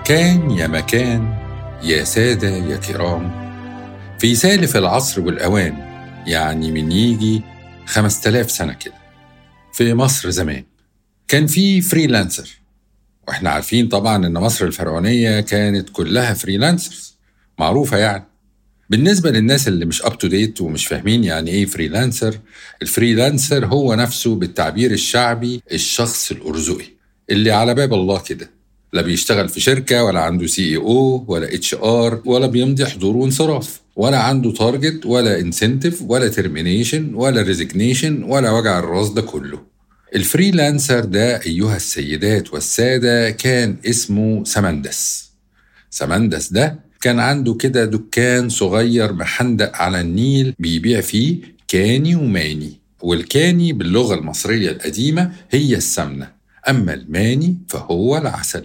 كان يا مكان يا سادة يا كرام في سالف العصر والأوان يعني من يجي خمس تلاف سنة كده في مصر زمان كان في فريلانسر واحنا عارفين طبعا ان مصر الفرعونية كانت كلها فريلانسرز معروفة يعني بالنسبة للناس اللي مش اب تو ديت ومش فاهمين يعني ايه فريلانسر الفريلانسر هو نفسه بالتعبير الشعبي الشخص الأرزقي اللي على باب الله كده لا بيشتغل في شركة ولا عنده سي اي او ولا اتش ار ولا بيمضي حضور وانصراف ولا عنده تارجت ولا انسنتيف ولا ترمينيشن ولا ريزيجنيشن ولا وجع الراس ده كله الفريلانسر ده أيها السيدات والسادة كان اسمه سمندس سمندس ده كان عنده كده دكان صغير محندق على النيل بيبيع فيه كاني وماني والكاني باللغة المصرية القديمة هي السمنة أما الماني فهو العسل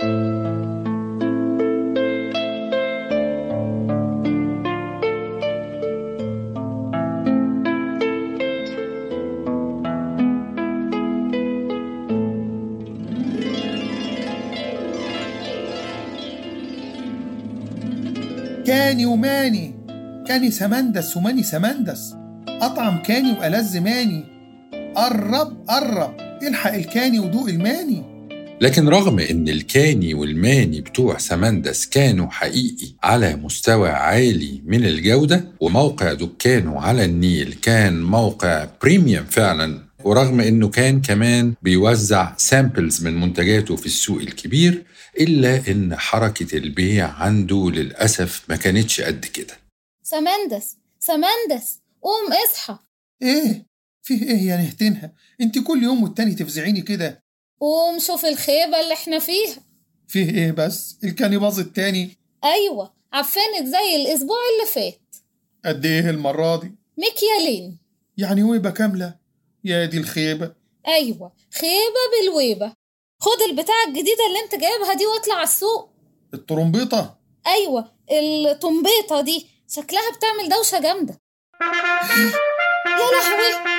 كاني وماني كاني سمندس وماني سمندس أطعم كاني وألذ ماني قرب قرب الحق الكاني ودوق الماني لكن رغم ان الكاني والماني بتوع سمندس كانوا حقيقي على مستوى عالي من الجودة وموقع دكانه على النيل كان موقع بريميوم فعلا ورغم انه كان كمان بيوزع سامبلز من منتجاته في السوق الكبير الا ان حركة البيع عنده للأسف ما كانتش قد كده سمندس سمندس قوم اصحى إيه فيه إيه يا نهتنها أنت كل يوم والتاني تفزعيني كده قوم شوف الخيبة اللي احنا فيها فيه إيه بس الكاني باظ التاني أيوة عفنت زي الأسبوع اللي فات قد إيه المرة دي مكيالين يعني ويبة كاملة يا دي الخيبة أيوة خيبة بالويبة خد البتاعة الجديدة اللي انت جايبها دي واطلع على السوق الطرمبيطة أيوة الطنبيطة دي شكلها بتعمل دوشة جامدة يا لهوي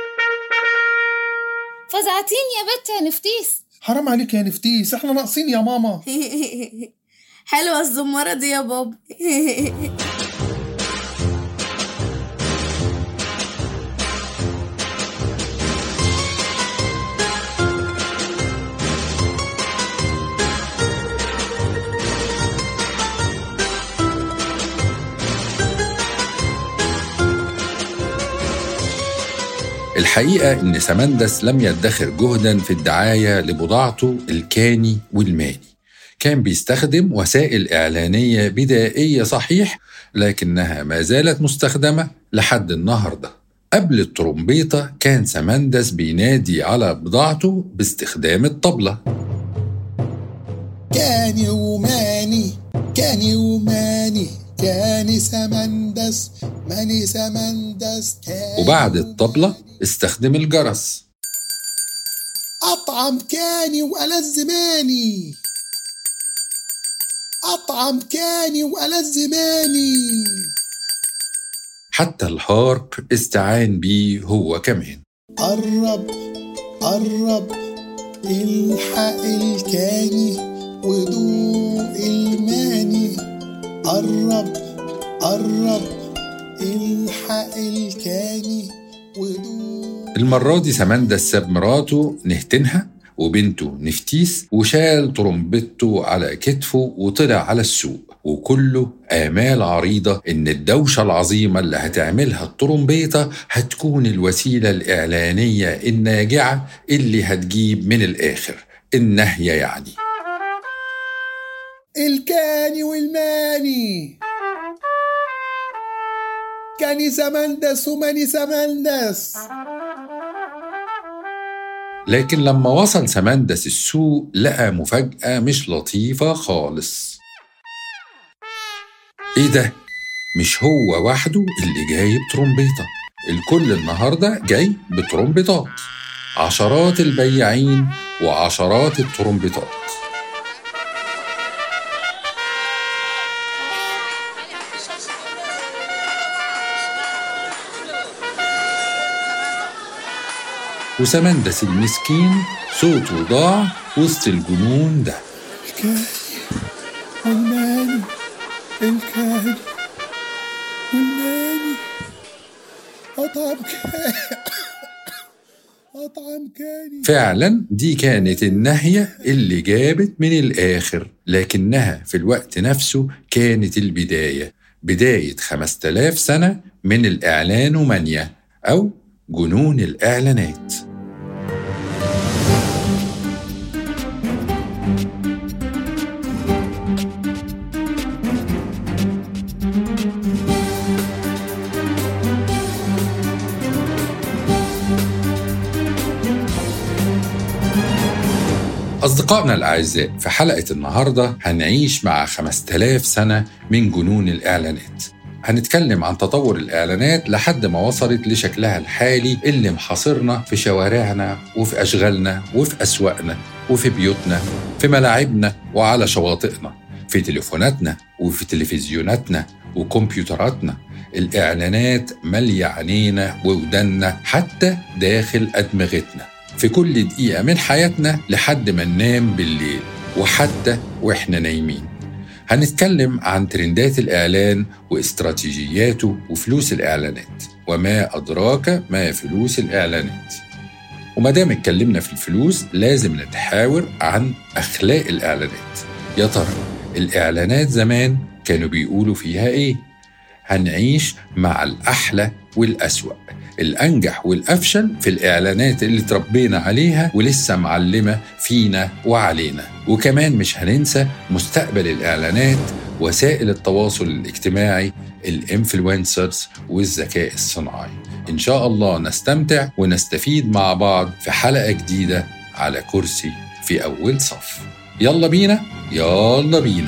فزعتيني يا بت يا نفتيس حرام عليك يا نفتيس احنا ناقصين يا ماما حلوة الزمارة دي يا بابا الحقيقة إن سمندس لم يدخر جهدا في الدعاية لبضاعته الكاني والماني كان بيستخدم وسائل إعلانية بدائية صحيح لكنها ما زالت مستخدمة لحد النهاردة قبل الترومبيطة كان سمندس بينادي على بضاعته باستخدام الطبلة كاني وماني كاني وماني كاني سمندس ماني سمندس كاني وبعد الطبلة استخدم الجرس أطعم كاني وألذ ماني أطعم كاني وألذ ماني حتى الهارب استعان بيه هو كمان قرب قرب الحق الكاني ودوق الماني قرب قرب الحق الكاني ودوق المرة دي سمندس ساب مراته نهتنها وبنته نفتيس وشال ترمبته على كتفه وطلع على السوق وكله آمال عريضة إن الدوشة العظيمة اللي هتعملها الترومبيطة هتكون الوسيلة الإعلانية الناجعة اللي هتجيب من الآخر النهية يعني الكاني والماني كاني سمندس وماني سمندس لكن لما وصل سمندس السوق لقى مفاجأة مش لطيفة خالص ايه ده؟ مش هو وحده اللي جايب ترومبيطة الكل النهاردة جاي بترومبيطات عشرات البياعين وعشرات الترومبيطات وسمندس المسكين صوته ضاع وسط الجنون ده الكاني والماني الكاني والماني أطعم كاني أطعم كاني فعلا دي كانت النهية اللي جابت من الآخر لكنها في الوقت نفسه كانت البداية بداية 5000 سنة من الإعلانومانيا أو جنون الإعلانات أصدقائنا الأعزاء في حلقة النهاردة هنعيش مع 5000 سنة من جنون الإعلانات هنتكلم عن تطور الإعلانات لحد ما وصلت لشكلها الحالي اللي محاصرنا في شوارعنا وفي أشغالنا وفي أسواقنا وفي بيوتنا في ملاعبنا وعلى شواطئنا في تليفوناتنا وفي تلفزيوناتنا وكمبيوتراتنا الإعلانات مالية عينينا وودنا حتى داخل أدمغتنا في كل دقيقة من حياتنا لحد ما ننام بالليل وحتى وإحنا نايمين هنتكلم عن ترندات الإعلان واستراتيجياته وفلوس الإعلانات وما أدراك ما فلوس الإعلانات وما دام اتكلمنا في الفلوس لازم نتحاور عن أخلاق الإعلانات يا ترى الإعلانات زمان كانوا بيقولوا فيها إيه؟ هنعيش مع الأحلى والأسوأ الأنجح والأفشل في الإعلانات اللي تربينا عليها ولسه معلمة فينا وعلينا وكمان مش هننسى مستقبل الإعلانات وسائل التواصل الاجتماعي الانفلونسرز والذكاء الصناعي إن شاء الله نستمتع ونستفيد مع بعض في حلقة جديدة على كرسي في أول صف يلا بينا يلا بينا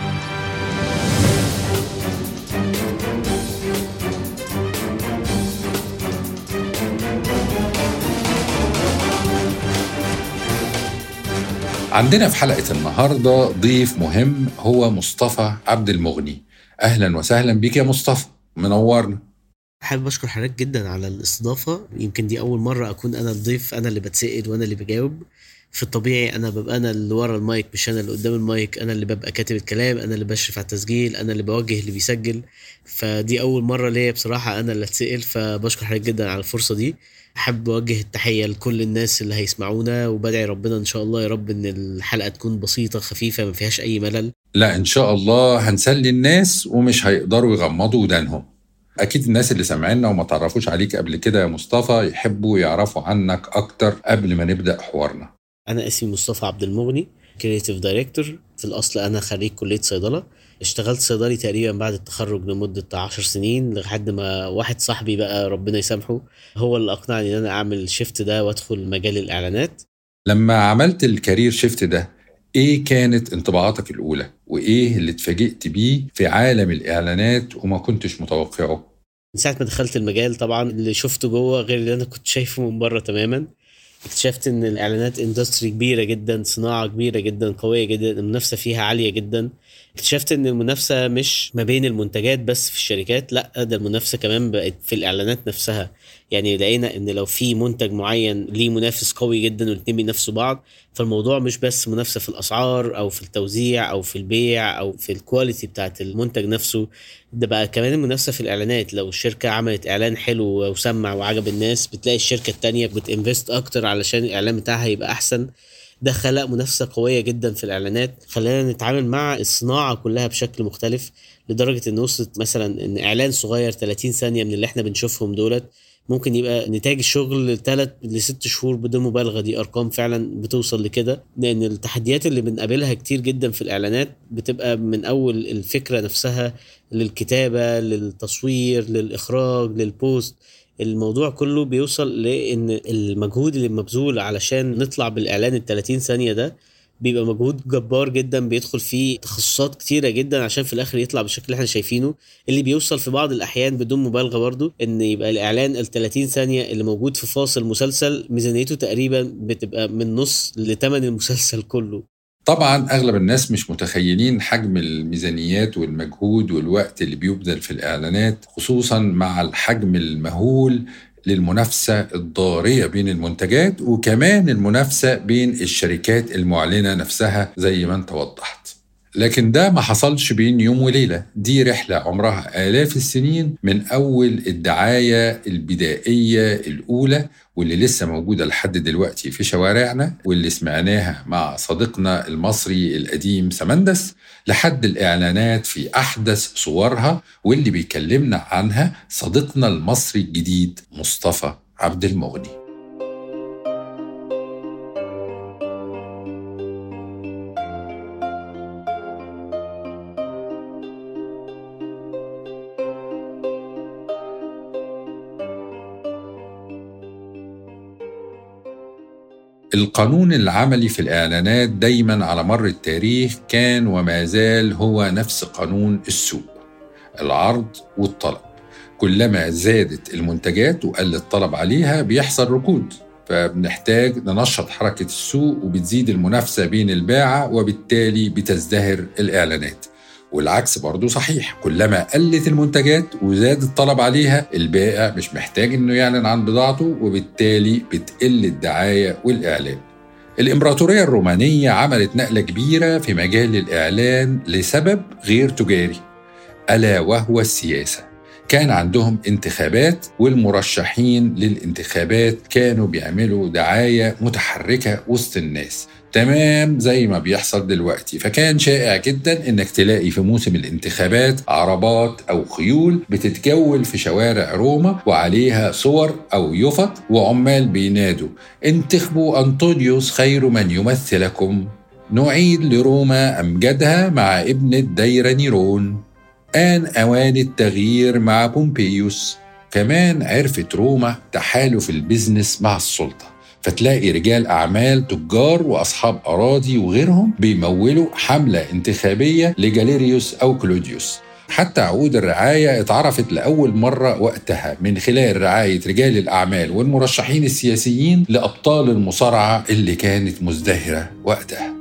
عندنا في حلقة النهاردة ضيف مهم هو مصطفى عبد المغني أهلا وسهلا بك يا مصطفى منورنا حابب اشكر حضرتك جدا على الاستضافه يمكن دي اول مره اكون انا الضيف انا اللي بتسال وانا اللي بجاوب في الطبيعي انا ببقى انا اللي ورا المايك مش انا اللي قدام المايك انا اللي ببقى كاتب الكلام انا اللي بشرف على التسجيل انا اللي بوجه اللي بيسجل فدي اول مره ليا بصراحه انا اللي اتسال فبشكر حضرتك جدا على الفرصه دي حابب اوجه التحيه لكل الناس اللي هيسمعونا وبدعي ربنا ان شاء الله يا رب ان الحلقه تكون بسيطه خفيفه ما فيهاش اي ملل لا إن شاء الله هنسلي الناس ومش هيقدروا يغمضوا ودانهم أكيد الناس اللي سامعيننا وما تعرفوش عليك قبل كده يا مصطفى يحبوا يعرفوا عنك أكتر قبل ما نبدأ حوارنا انا اسمي مصطفى عبد المغني كريتيف دايركتور في الاصل انا خريج كليه صيدله اشتغلت صيدلي تقريبا بعد التخرج لمده 10 سنين لحد ما واحد صاحبي بقى ربنا يسامحه هو اللي اقنعني ان انا اعمل الشيفت ده وادخل مجال الاعلانات لما عملت الكارير شيفت ده إيه كانت انطباعاتك الأولى وإيه اللي اتفاجئت بيه في عالم الإعلانات وما كنتش متوقعه من ساعه ما دخلت المجال طبعا اللي شفته جوه غير اللي انا كنت شايفه من بره تماما اكتشفت ان الاعلانات اندستري كبيره جدا صناعه كبيره جدا قويه جدا المنافسه فيها عاليه جدا اكتشفت ان المنافسه مش ما بين المنتجات بس في الشركات لا ده المنافسه كمان بقت في الاعلانات نفسها يعني لقينا ان لو في منتج معين ليه منافس قوي جدا والاتنين بينافسوا بعض فالموضوع مش بس منافسه في الاسعار او في التوزيع او في البيع او في الكواليتي بتاعت المنتج نفسه ده بقى كمان المنافسه في الاعلانات لو الشركه عملت اعلان حلو وسمع وعجب الناس بتلاقي الشركه التانية بتنفست اكتر علشان الاعلان بتاعها يبقى احسن ده خلق منافسه قويه جدا في الاعلانات خلانا نتعامل مع الصناعه كلها بشكل مختلف لدرجه ان وصلت مثلا ان اعلان صغير 30 ثانيه من اللي احنا بنشوفهم دولت ممكن يبقى نتاج الشغل ثلاث لست شهور بدون مبالغه دي ارقام فعلا بتوصل لكده لان التحديات اللي بنقابلها كتير جدا في الاعلانات بتبقى من اول الفكره نفسها للكتابه للتصوير للاخراج للبوست الموضوع كله بيوصل لان المجهود اللي مبذول علشان نطلع بالاعلان ال 30 ثانيه ده بيبقى مجهود جبار جدا بيدخل فيه تخصصات كتيره جدا عشان في الاخر يطلع بالشكل اللي احنا شايفينه اللي بيوصل في بعض الاحيان بدون مبالغه برضو ان يبقى الاعلان ال 30 ثانيه اللي موجود في فاصل مسلسل ميزانيته تقريبا بتبقى من نص لثمن المسلسل كله طبعا اغلب الناس مش متخيلين حجم الميزانيات والمجهود والوقت اللي بيبذل في الاعلانات خصوصا مع الحجم المهول للمنافسه الضاريه بين المنتجات وكمان المنافسه بين الشركات المعلنه نفسها زي ما انت وضحت. لكن ده ما حصلش بين يوم وليلة دي رحلة عمرها آلاف السنين من أول الدعاية البدائية الأولى واللي لسه موجودة لحد دلوقتي في شوارعنا واللي سمعناها مع صديقنا المصري القديم سمندس لحد الإعلانات في أحدث صورها واللي بيكلمنا عنها صديقنا المصري الجديد مصطفى عبد المغني القانون العملي في الإعلانات دايما على مر التاريخ كان وما زال هو نفس قانون السوق العرض والطلب كلما زادت المنتجات وقل الطلب عليها بيحصل ركود فبنحتاج ننشط حركة السوق وبتزيد المنافسة بين الباعة وبالتالي بتزدهر الإعلانات والعكس برضه صحيح كلما قلت المنتجات وزاد الطلب عليها البائع مش محتاج انه يعلن عن بضاعته وبالتالي بتقل الدعاية والإعلان الإمبراطورية الرومانية عملت نقلة كبيرة في مجال الإعلان لسبب غير تجاري ألا وهو السياسة كان عندهم انتخابات والمرشحين للانتخابات كانوا بيعملوا دعاية متحركة وسط الناس تمام زي ما بيحصل دلوقتي فكان شائع جدا انك تلاقي في موسم الانتخابات عربات او خيول بتتجول في شوارع روما وعليها صور او يفط وعمال بينادوا انتخبوا انطونيوس خير من يمثلكم نعيد لروما امجدها مع ابن الدير نيرون آن أوان التغيير مع بومبيوس كمان عرفت روما تحالف البزنس مع السلطة فتلاقي رجال أعمال تجار وأصحاب أراضي وغيرهم بيمولوا حملة انتخابية لجاليريوس أو كلوديوس حتى عقود الرعاية اتعرفت لأول مرة وقتها من خلال رعاية رجال الأعمال والمرشحين السياسيين لأبطال المصارعة اللي كانت مزدهرة وقتها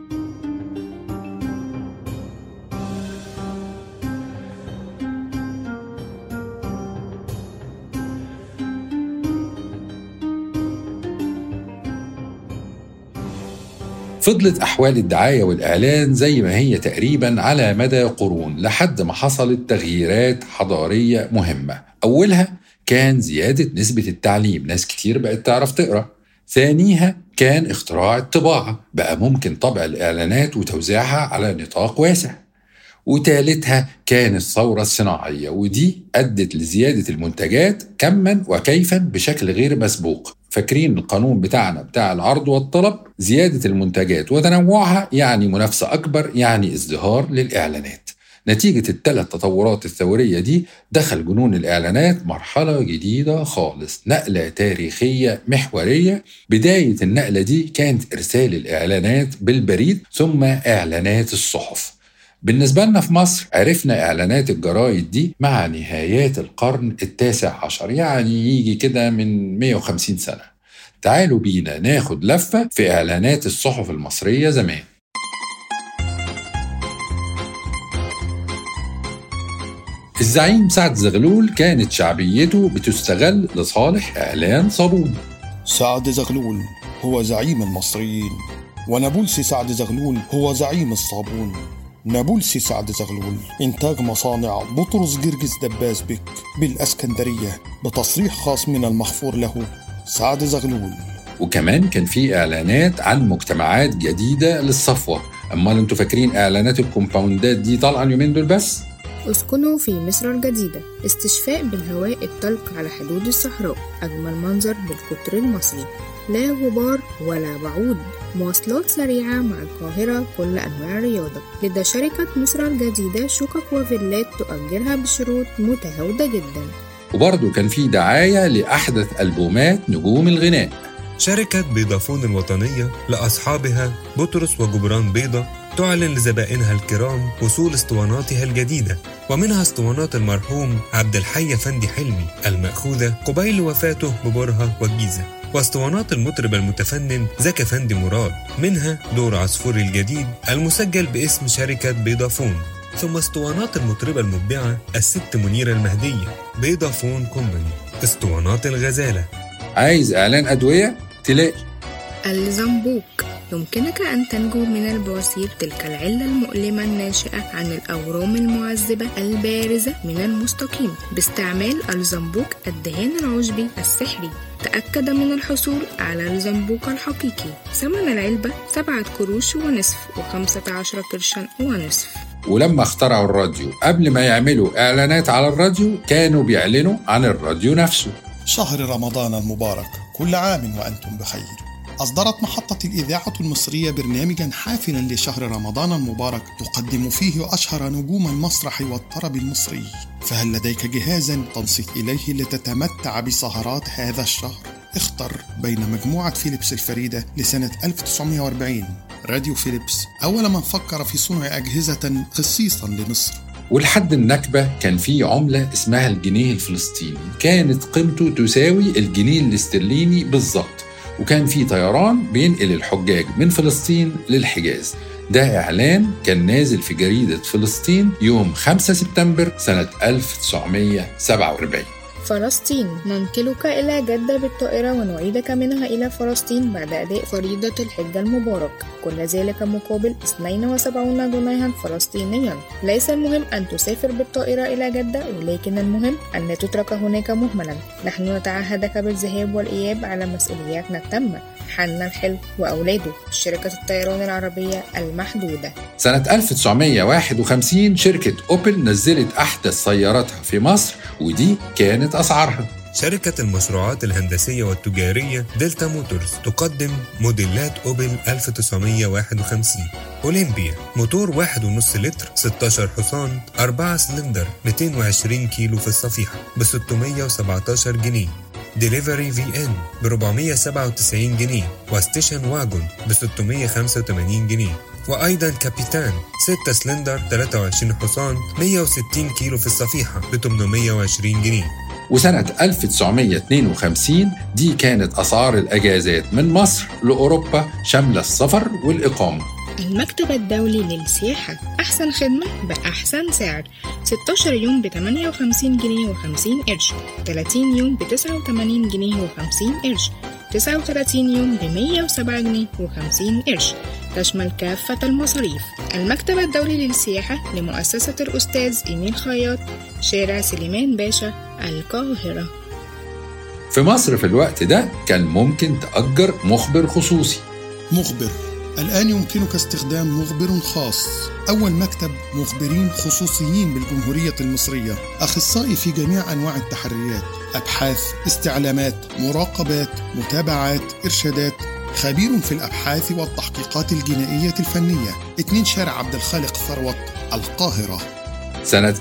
فضلت أحوال الدعاية والإعلان زي ما هي تقريبا على مدى قرون لحد ما حصلت تغييرات حضارية مهمة أولها كان زيادة نسبة التعليم ناس كتير بقت تعرف تقرأ ثانيها كان اختراع الطباعة بقى ممكن طبع الإعلانات وتوزيعها على نطاق واسع وثالثها كان الثورة الصناعية ودي أدت لزيادة المنتجات كما وكيفا بشكل غير مسبوق فاكرين القانون بتاعنا بتاع العرض والطلب زيادة المنتجات وتنوعها يعني منافسة أكبر يعني ازدهار للإعلانات نتيجة الثلاث تطورات الثورية دي دخل جنون الإعلانات مرحلة جديدة خالص نقلة تاريخية محورية بداية النقلة دي كانت إرسال الإعلانات بالبريد ثم إعلانات الصحف بالنسبة لنا في مصر عرفنا إعلانات الجرايد دي مع نهايات القرن التاسع عشر يعني يجي كده من 150 سنة تعالوا بينا ناخد لفة في إعلانات الصحف المصرية زمان الزعيم سعد زغلول كانت شعبيته بتستغل لصالح إعلان صابون سعد زغلول هو زعيم المصريين ونابلسي سعد زغلول هو زعيم الصابون نابلسي سعد زغلول إنتاج مصانع بطرس جرجس دباس بك بالأسكندرية بتصريح خاص من المغفور له سعد زغلول وكمان كان في إعلانات عن مجتمعات جديدة للصفوة أمال أنتوا فاكرين إعلانات الكومباوندات دي طالعة اليومين دول بس؟ اسكنوا في مصر الجديدة استشفاء بالهواء الطلق على حدود الصحراء أجمل منظر بالقطر المصري لا غبار ولا بعوض مواصلات سريعة مع القاهرة كل أنواع الرياضة لدى شركة مصر الجديدة شقق وفيلات تؤجرها بشروط متهاودة جدا وبرضه كان في دعاية لأحدث ألبومات نجوم الغناء شركة بيضافون الوطنية لأصحابها بطرس وجبران بيضة تعلن لزبائنها الكرام وصول اسطواناتها الجديدة ومنها اسطوانات المرحوم عبد الحي فندي حلمي المأخوذة قبيل وفاته ببرهة والجيزة واسطوانات المطرب المتفنن زكي فندي مراد منها دور عصفور الجديد المسجل باسم شركة بيضافون ثم اسطوانات المطربة المبدعة الست منيرة المهدية بيضافون كومباني اسطوانات الغزالة عايز إعلان أدوية؟ تلاقي الزنبوك يمكنك أن تنجو من البواسير تلك العلة المؤلمة الناشئة عن الأورام المعذبة البارزة من المستقيم باستعمال الزنبوك الدهان العشبي السحري تأكد من الحصول على الزنبوك الحقيقي ثمن العلبة سبعة قروش ونصف وخمسة عشر قرشا ونصف ولما اخترعوا الراديو قبل ما يعملوا إعلانات على الراديو كانوا بيعلنوا عن الراديو نفسه شهر رمضان المبارك كل عام وأنتم بخير أصدرت محطة الإذاعة المصرية برنامجا حافلا لشهر رمضان المبارك تقدم فيه أشهر نجوم المسرح والطرب المصري فهل لديك جهازا تنصت إليه لتتمتع بسهرات هذا الشهر؟ اختر بين مجموعة فيليبس الفريدة لسنة 1940 راديو فيليبس أول من فكر في صنع أجهزة خصيصا لمصر ولحد النكبة كان في عملة اسمها الجنيه الفلسطيني كانت قيمته تساوي الجنيه الاسترليني بالظبط وكان في طيران بينقل الحجاج من فلسطين للحجاز ده إعلان كان نازل في جريدة فلسطين يوم 5 سبتمبر سنة 1947 فلسطين ننقلك إلى جدة بالطائرة ونعيدك منها إلى فلسطين بعد أداء فريضة الحج المبارك كل ذلك مقابل 72 جنيها فلسطينيا ليس المهم أن تسافر بالطائرة إلى جدة ولكن المهم أن لا تترك هناك مهملا نحن نتعهدك بالذهاب والإياب على مسؤولياتنا التامة حنا الحلو وأولاده شركة الطيران العربية المحدودة سنة 1951 شركة أوبل نزلت أحدث سياراتها في مصر ودي كانت أسعارها شركة المشروعات الهندسية والتجارية دلتا موتورز تقدم موديلات أوبل 1951 أولمبيا موتور 1.5 لتر 16 حصان 4 سلندر 220 كيلو في الصفيحة ب 617 جنيه ديليفري في ان ب 497 جنيه وستيشن واجون ب 685 جنيه وايضا كابيتان 6 سلندر 23 حصان 160 كيلو في الصفيحه ب 820 جنيه وسنة 1952 دي كانت أسعار الأجازات من مصر لأوروبا شاملة السفر والإقامة المكتب الدولي للسياحة أحسن خدمة بأحسن سعر 16 يوم ب 58 جنيه و50 قرش 30 يوم ب 89 جنيه و50 قرش 39 يوم ب 107 جنيه و50 قرش تشمل كافة المصاريف المكتب الدولي للسياحة لمؤسسة الأستاذ إيميل خياط شارع سليمان باشا القاهرة في مصر في الوقت ده كان ممكن تأجر مخبر خصوصي مخبر الآن يمكنك استخدام مخبر خاص أول مكتب مخبرين خصوصيين بالجمهورية المصرية أخصائي في جميع أنواع التحريات أبحاث استعلامات مراقبات متابعات إرشادات خبير في الأبحاث والتحقيقات الجنائية الفنية 2 شارع عبد الخالق ثروت القاهرة سنة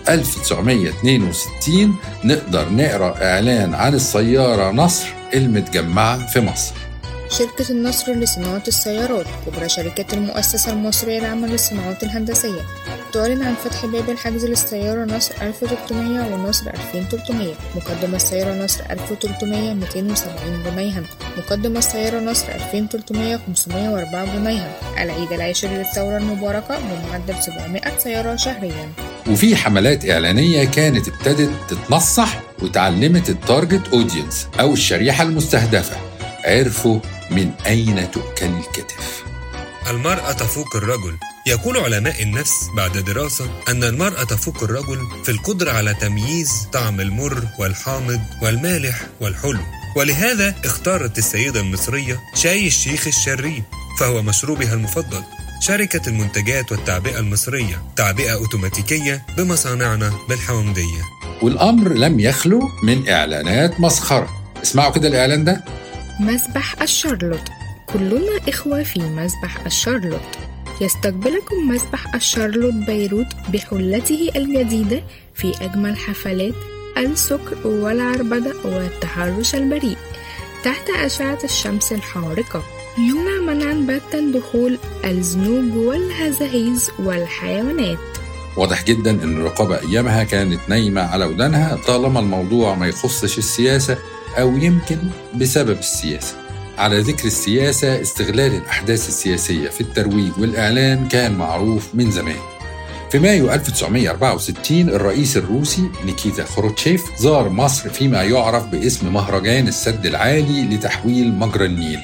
1962 نقدر نقرأ إعلان عن السيارة نصر المتجمعة في مصر شركة النصر لصناعة السيارات كبرى شركات المؤسسة المصرية العامة للصناعات الهندسية تعلن عن فتح باب الحجز للسيارة نصر 1300 ونصر 2300 مقدم السيارة نصر 1300 270 جنيها مقدم السيارة نصر 2300 504 جنيها العيد العاشر للثورة المباركة بمعدل 700 سيارة شهريا وفي حملات إعلانية كانت ابتدت تتنصح وتعلمت التارجت أودينس أو الشريحة المستهدفة عرفوا من أين تؤكل الكتف المرأة تفوق الرجل يقول علماء النفس بعد دراسة أن المرأة تفوق الرجل في القدرة على تمييز طعم المر والحامض والمالح والحلو ولهذا اختارت السيدة المصرية شاي الشيخ الشريف فهو مشروبها المفضل شركة المنتجات والتعبئة المصرية تعبئة أوتوماتيكية بمصانعنا بالحومدية والأمر لم يخلو من إعلانات مسخرة اسمعوا كده الإعلان ده مسبح الشارلوت كلنا إخوة في مسبح الشارلوت يستقبلكم مسبح الشارلوت بيروت بحلته الجديدة في أجمل حفلات السكر والعربدة والتحرش البريء تحت أشعة الشمس الحارقة يمنع منعا باتا دخول الزنوج والهزاهيز والحيوانات واضح جدا ان الرقابه ايامها كانت نايمه على ودانها طالما الموضوع ما يخصش السياسه او يمكن بسبب السياسه على ذكر السياسه استغلال الاحداث السياسيه في الترويج والاعلان كان معروف من زمان في مايو 1964 الرئيس الروسي نيكيتا خروتشيف زار مصر فيما يعرف باسم مهرجان السد العالي لتحويل مجرى النيل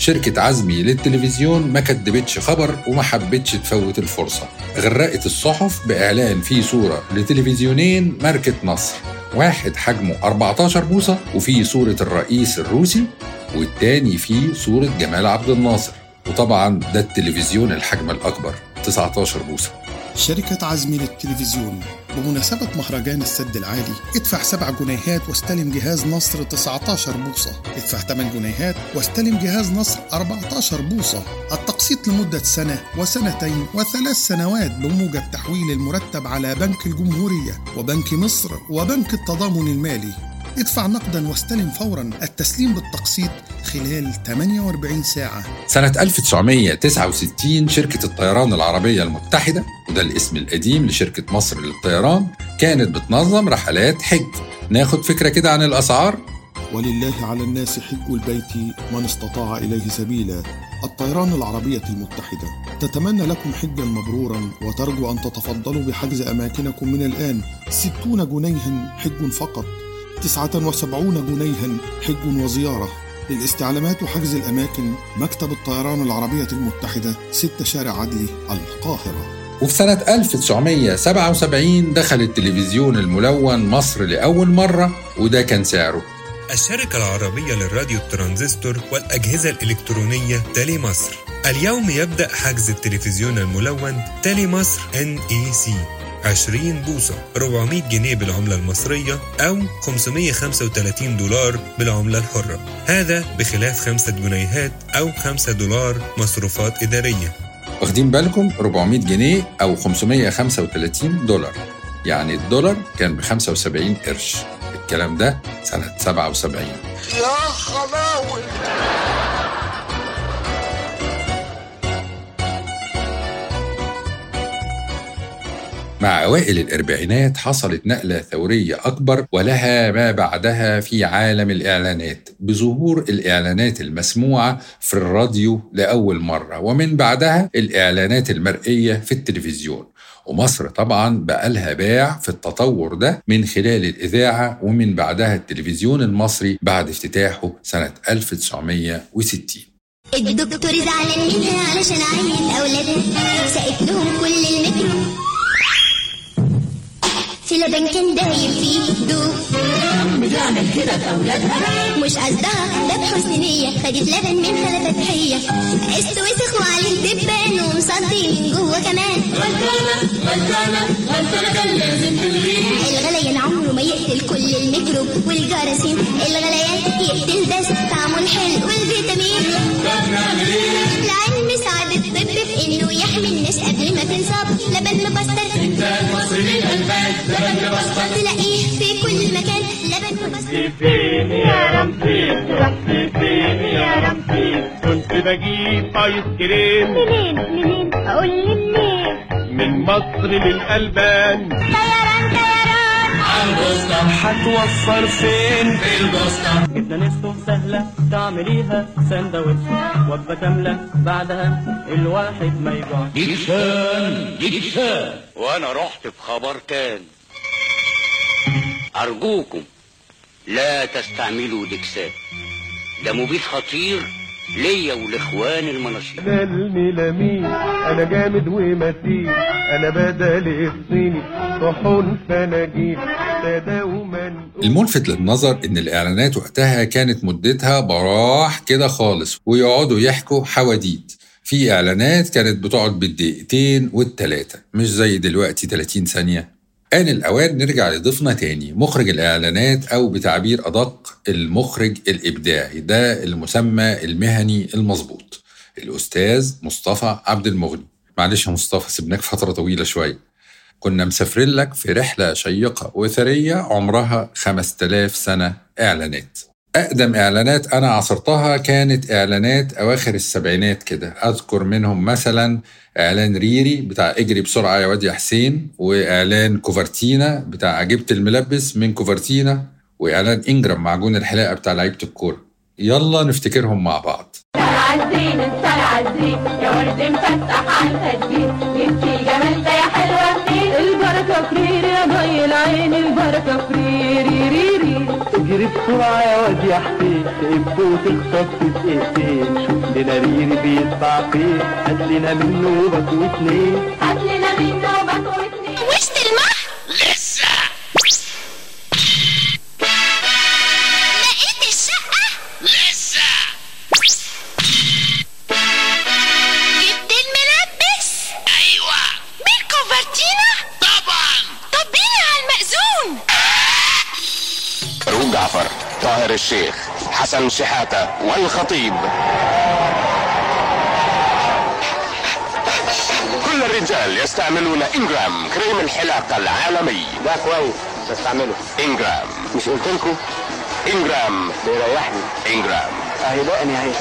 شركة عزمي للتلفزيون ما كدبتش خبر وما حبتش تفوت الفرصة غرقت الصحف بإعلان فيه صورة لتلفزيونين ماركة نصر واحد حجمه 14 بوصة وفيه صورة الرئيس الروسي والتاني فيه صورة جمال عبد الناصر وطبعا ده التلفزيون الحجم الأكبر 19 بوصة شركة عزمي للتلفزيون بمناسبة مهرجان السد العالي ادفع سبع جنيهات واستلم جهاز نصر 19 بوصة ادفع 8 جنيهات واستلم جهاز نصر 14 بوصة التقسيط لمدة سنة وسنتين وثلاث سنوات بموجب تحويل المرتب على بنك الجمهورية وبنك مصر وبنك التضامن المالي ادفع نقدا واستلم فورا التسليم بالتقسيط خلال 48 ساعة سنة 1969 شركة الطيران العربية المتحدة وده الاسم القديم لشركة مصر للطيران كانت بتنظم رحلات حج ناخد فكرة كده عن الأسعار ولله على الناس حج البيت من استطاع إليه سبيلا الطيران العربية المتحدة تتمنى لكم حجا مبرورا وترجو أن تتفضلوا بحجز أماكنكم من الآن ستون جنيها حج فقط تسعة وسبعون جنيها حج وزيارة للاستعلامات وحجز الأماكن مكتب الطيران العربية المتحدة 6 شارع عدلي القاهرة وفي سنة 1977 دخل التلفزيون الملون مصر لأول مرة وده كان سعره الشركة العربية للراديو الترانزستور والأجهزة الإلكترونية تالي مصر اليوم يبدأ حجز التلفزيون الملون تالي مصر NEC 20 بوصة 400 جنيه بالعملة المصرية أو 535 دولار بالعملة الحرة هذا بخلاف 5 جنيهات أو 5 دولار مصروفات إدارية واخدين بالكم 400 جنيه أو 535 دولار يعني الدولار كان ب 75 قرش الكلام ده سنة 77 يا خلاوي مع أوائل الأربعينات حصلت نقلة ثورية أكبر ولها ما بعدها في عالم الإعلانات بظهور الإعلانات المسموعة في الراديو لأول مرة ومن بعدها الإعلانات المرئية في التلفزيون ومصر طبعا بقى لها باع في التطور ده من خلال الإذاعة ومن بعدها التلفزيون المصري بعد افتتاحه سنة 1960 الدكتور زعلان منها علشان عيل أولادها سقت لهم كل المترو في لبن كان دايب فيه دوب بتعمل كده في أولادها مش قصدها ده بحسن نية خدت لبن منها فتحية استوسخ وعليه دبان ومصدي جوه كمان غلطانة غلطانة غلطانة كان لازم تلغيه الغليان عمره ما يقتل كل الميكروب والجراثيم الغليان يقتل بس طعمه الحلو والفيتامين طب نعمل ايه؟ العلم ساعد الطب في انه يحمي الناس قبل ما تنصاب لبن مبستر انتاج مصر للألبان لبن مبستر تلاقيه في كل مكان لبن مبستر فين يا رمسيس رحت فين يا رمسيس كنت بجيب ايس كريم منين منين اقول لي منين من مصر للألبان طيران طيران البوسطة هتوفر فين؟ في البوسطة جبنة نستو سهلة تعمليها سندوتش وجبة كاملة بعدها الواحد ما يجوعش جيشان جيشان وانا رحت في خبر تاني ارجوكم لا تستعملوا دكسات ده مبيد خطير ليا ولاخوان المناشير انا الميلامين انا جامد ومتين انا بدل الصيني طحون فناجين تداوما الملفت للنظر إن الإعلانات وقتها كانت مدتها براح كده خالص ويقعدوا يحكوا حواديت في إعلانات كانت بتقعد بالدقيقتين والتلاتة مش زي دلوقتي 30 ثانية آن الأوان نرجع لضيفنا تاني مخرج الإعلانات أو بتعبير أدق المخرج الإبداعي ده المسمى المهني المظبوط الأستاذ مصطفى عبد المغني معلش يا مصطفى سيبناك فترة طويلة شوية كنا مسافرين لك في رحلة شيقة وثرية عمرها 5000 سنة إعلانات أقدم إعلانات أنا عصرتها كانت إعلانات أواخر السبعينات كده أذكر منهم مثلا إعلان ريري بتاع اجري بسرعة يا واد يا حسين وإعلان كوفرتينا بتاع جبت الملبس من كوفرتينا وإعلان إنجرام معجون الحلاقة بتاع لعيبة الكورة يلا نفتكرهم مع بعض عالزين السلع الزين يا ورد مفتح على التدبير انتي جمال ده يا حلوة كتير البركة فرير يا ضي العين البركة فرير ريري اجري بسرعة يا واد يا حسين تقب وتخطف في دقيقتين شوف لنا ريري بيطبع فين هات لنا منه باك واتنين هات لنا منه باك واتنين وشت المحر لسه لقيت الشقة لسه جبت الملبس ايوه بالكوفرتينا طبعا طبيني على المأذون فاروق جعفر طاهر الشيخ حسن شحاتة والخطيب كل الرجال يستعملون انجرام كريم الحلاقة العالمي ده كويس بستعمله انجرام مش قلت لكم انجرام بيريحني انجرام اهي دقني اهي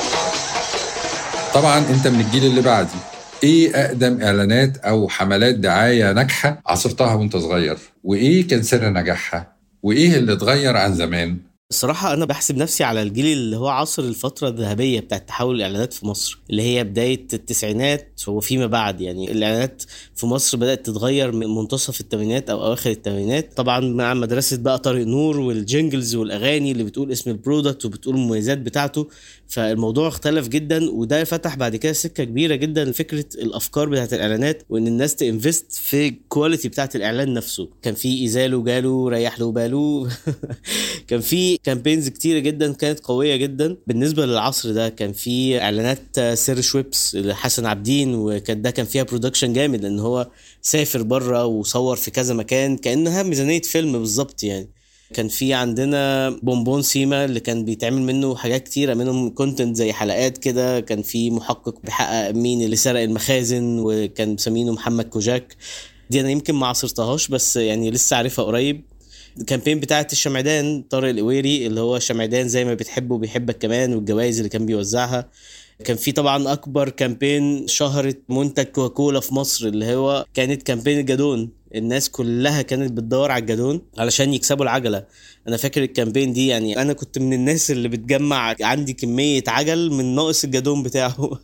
طبعا انت من الجيل اللي بعدي ايه اقدم اعلانات او حملات دعايه ناجحه عصرتها وانت صغير وايه كان سر نجاحها وايه اللي اتغير عن زمان الصراحة أنا بحسب نفسي على الجيل اللي هو عصر الفترة الذهبية بتاعت تحول الإعلانات في مصر اللي هي بداية التسعينات وفيما بعد يعني الإعلانات في مصر بدأت تتغير من منتصف الثمانينات أو أواخر الثمانينات طبعا مع مدرسة بقى طارق نور والجينجلز والأغاني اللي بتقول اسم البرودكت وبتقول المميزات بتاعته فالموضوع اختلف جدا وده فتح بعد كده سكة كبيرة جدا لفكرة الأفكار بتاعت الإعلانات وإن الناس تنفست في الكواليتي بتاعت الإعلان نفسه كان في إيزاله جاله ريح له باله كان في كامبينز كتيره جدا كانت قويه جدا بالنسبه للعصر ده كان في اعلانات سير شويبس لحسن عابدين وكان ده كان فيها برودكشن جامد لان هو سافر بره وصور في كذا مكان كانها ميزانيه فيلم بالظبط يعني كان في عندنا بونبون سيما اللي كان بيتعمل منه حاجات كتيرة منهم كونتنت زي حلقات كده كان في محقق بيحقق مين اللي سرق المخازن وكان مسمينه محمد كوجاك دي انا يمكن ما عصرتهاش بس يعني لسه عارفها قريب الكامبين بتاعت الشمعدان طارق القويري اللي هو شمعدان زي ما بتحبه بيحبك كمان والجوائز اللي كان بيوزعها كان في طبعا اكبر كامبين شهرت منتج كوكاكولا في مصر اللي هو كانت كامبين الجدون الناس كلها كانت بتدور على الجدون علشان يكسبوا العجله انا فاكر الكامبين دي يعني انا كنت من الناس اللي بتجمع عندي كميه عجل من ناقص الجدون بتاعه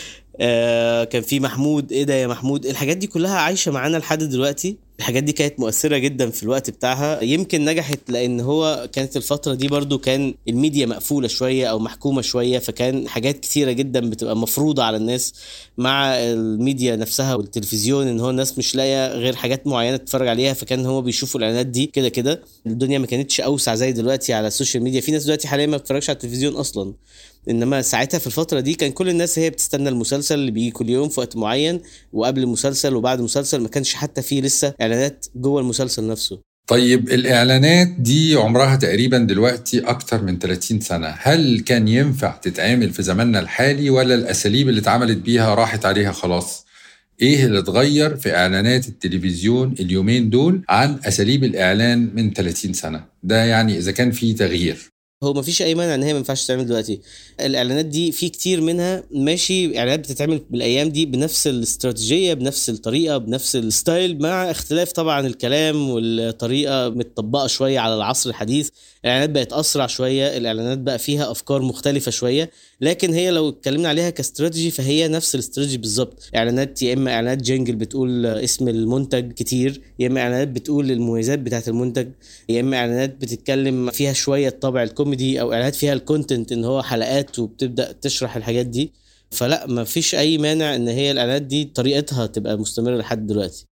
آه كان في محمود ايه ده يا محمود الحاجات دي كلها عايشه معانا لحد دلوقتي الحاجات دي كانت مؤثره جدا في الوقت بتاعها يمكن نجحت لان هو كانت الفتره دي برضو كان الميديا مقفوله شويه او محكومه شويه فكان حاجات كتيره جدا بتبقى مفروضه على الناس مع الميديا نفسها والتلفزيون ان هو الناس مش لاقيه غير حاجات معينه تتفرج عليها فكان هو بيشوفوا الاعلانات دي كده كده الدنيا ما كانتش اوسع زي دلوقتي على السوشيال ميديا في ناس دلوقتي حاليا ما بتتفرجش على التلفزيون اصلا انما ساعتها في الفتره دي كان كل الناس هي بتستنى المسلسل اللي بيجي كل يوم في وقت معين وقبل المسلسل وبعد المسلسل ما كانش حتى فيه لسه اعلانات جوه المسلسل نفسه طيب الإعلانات دي عمرها تقريبا دلوقتي أكتر من 30 سنة هل كان ينفع تتعمل في زماننا الحالي ولا الأساليب اللي اتعملت بيها راحت عليها خلاص؟ إيه اللي اتغير في إعلانات التلفزيون اليومين دول عن أساليب الإعلان من 30 سنة؟ ده يعني إذا كان في تغيير هو مفيش اي مانع ان هي ما ينفعش تتعمل دلوقتي الاعلانات دي في كتير منها ماشي اعلانات بتتعمل بالايام دي بنفس الاستراتيجيه بنفس الطريقه بنفس الستايل مع اختلاف طبعا الكلام والطريقه متطبقه شويه على العصر الحديث الاعلانات بقت اسرع شويه الاعلانات بقى فيها افكار مختلفه شويه لكن هي لو اتكلمنا عليها كاستراتيجي فهي نفس الاستراتيجي بالظبط اعلانات يا اما اعلانات جينجل بتقول اسم المنتج كتير يا اما اعلانات بتقول المميزات بتاعه المنتج يا اما اعلانات بتتكلم فيها شويه طابع الكوميدي او اعلانات فيها الكونتنت ان هو حلقات وبتبدا تشرح الحاجات دي فلا ما فيش اي مانع ان هي الاعلانات دي طريقتها تبقى مستمره لحد دلوقتي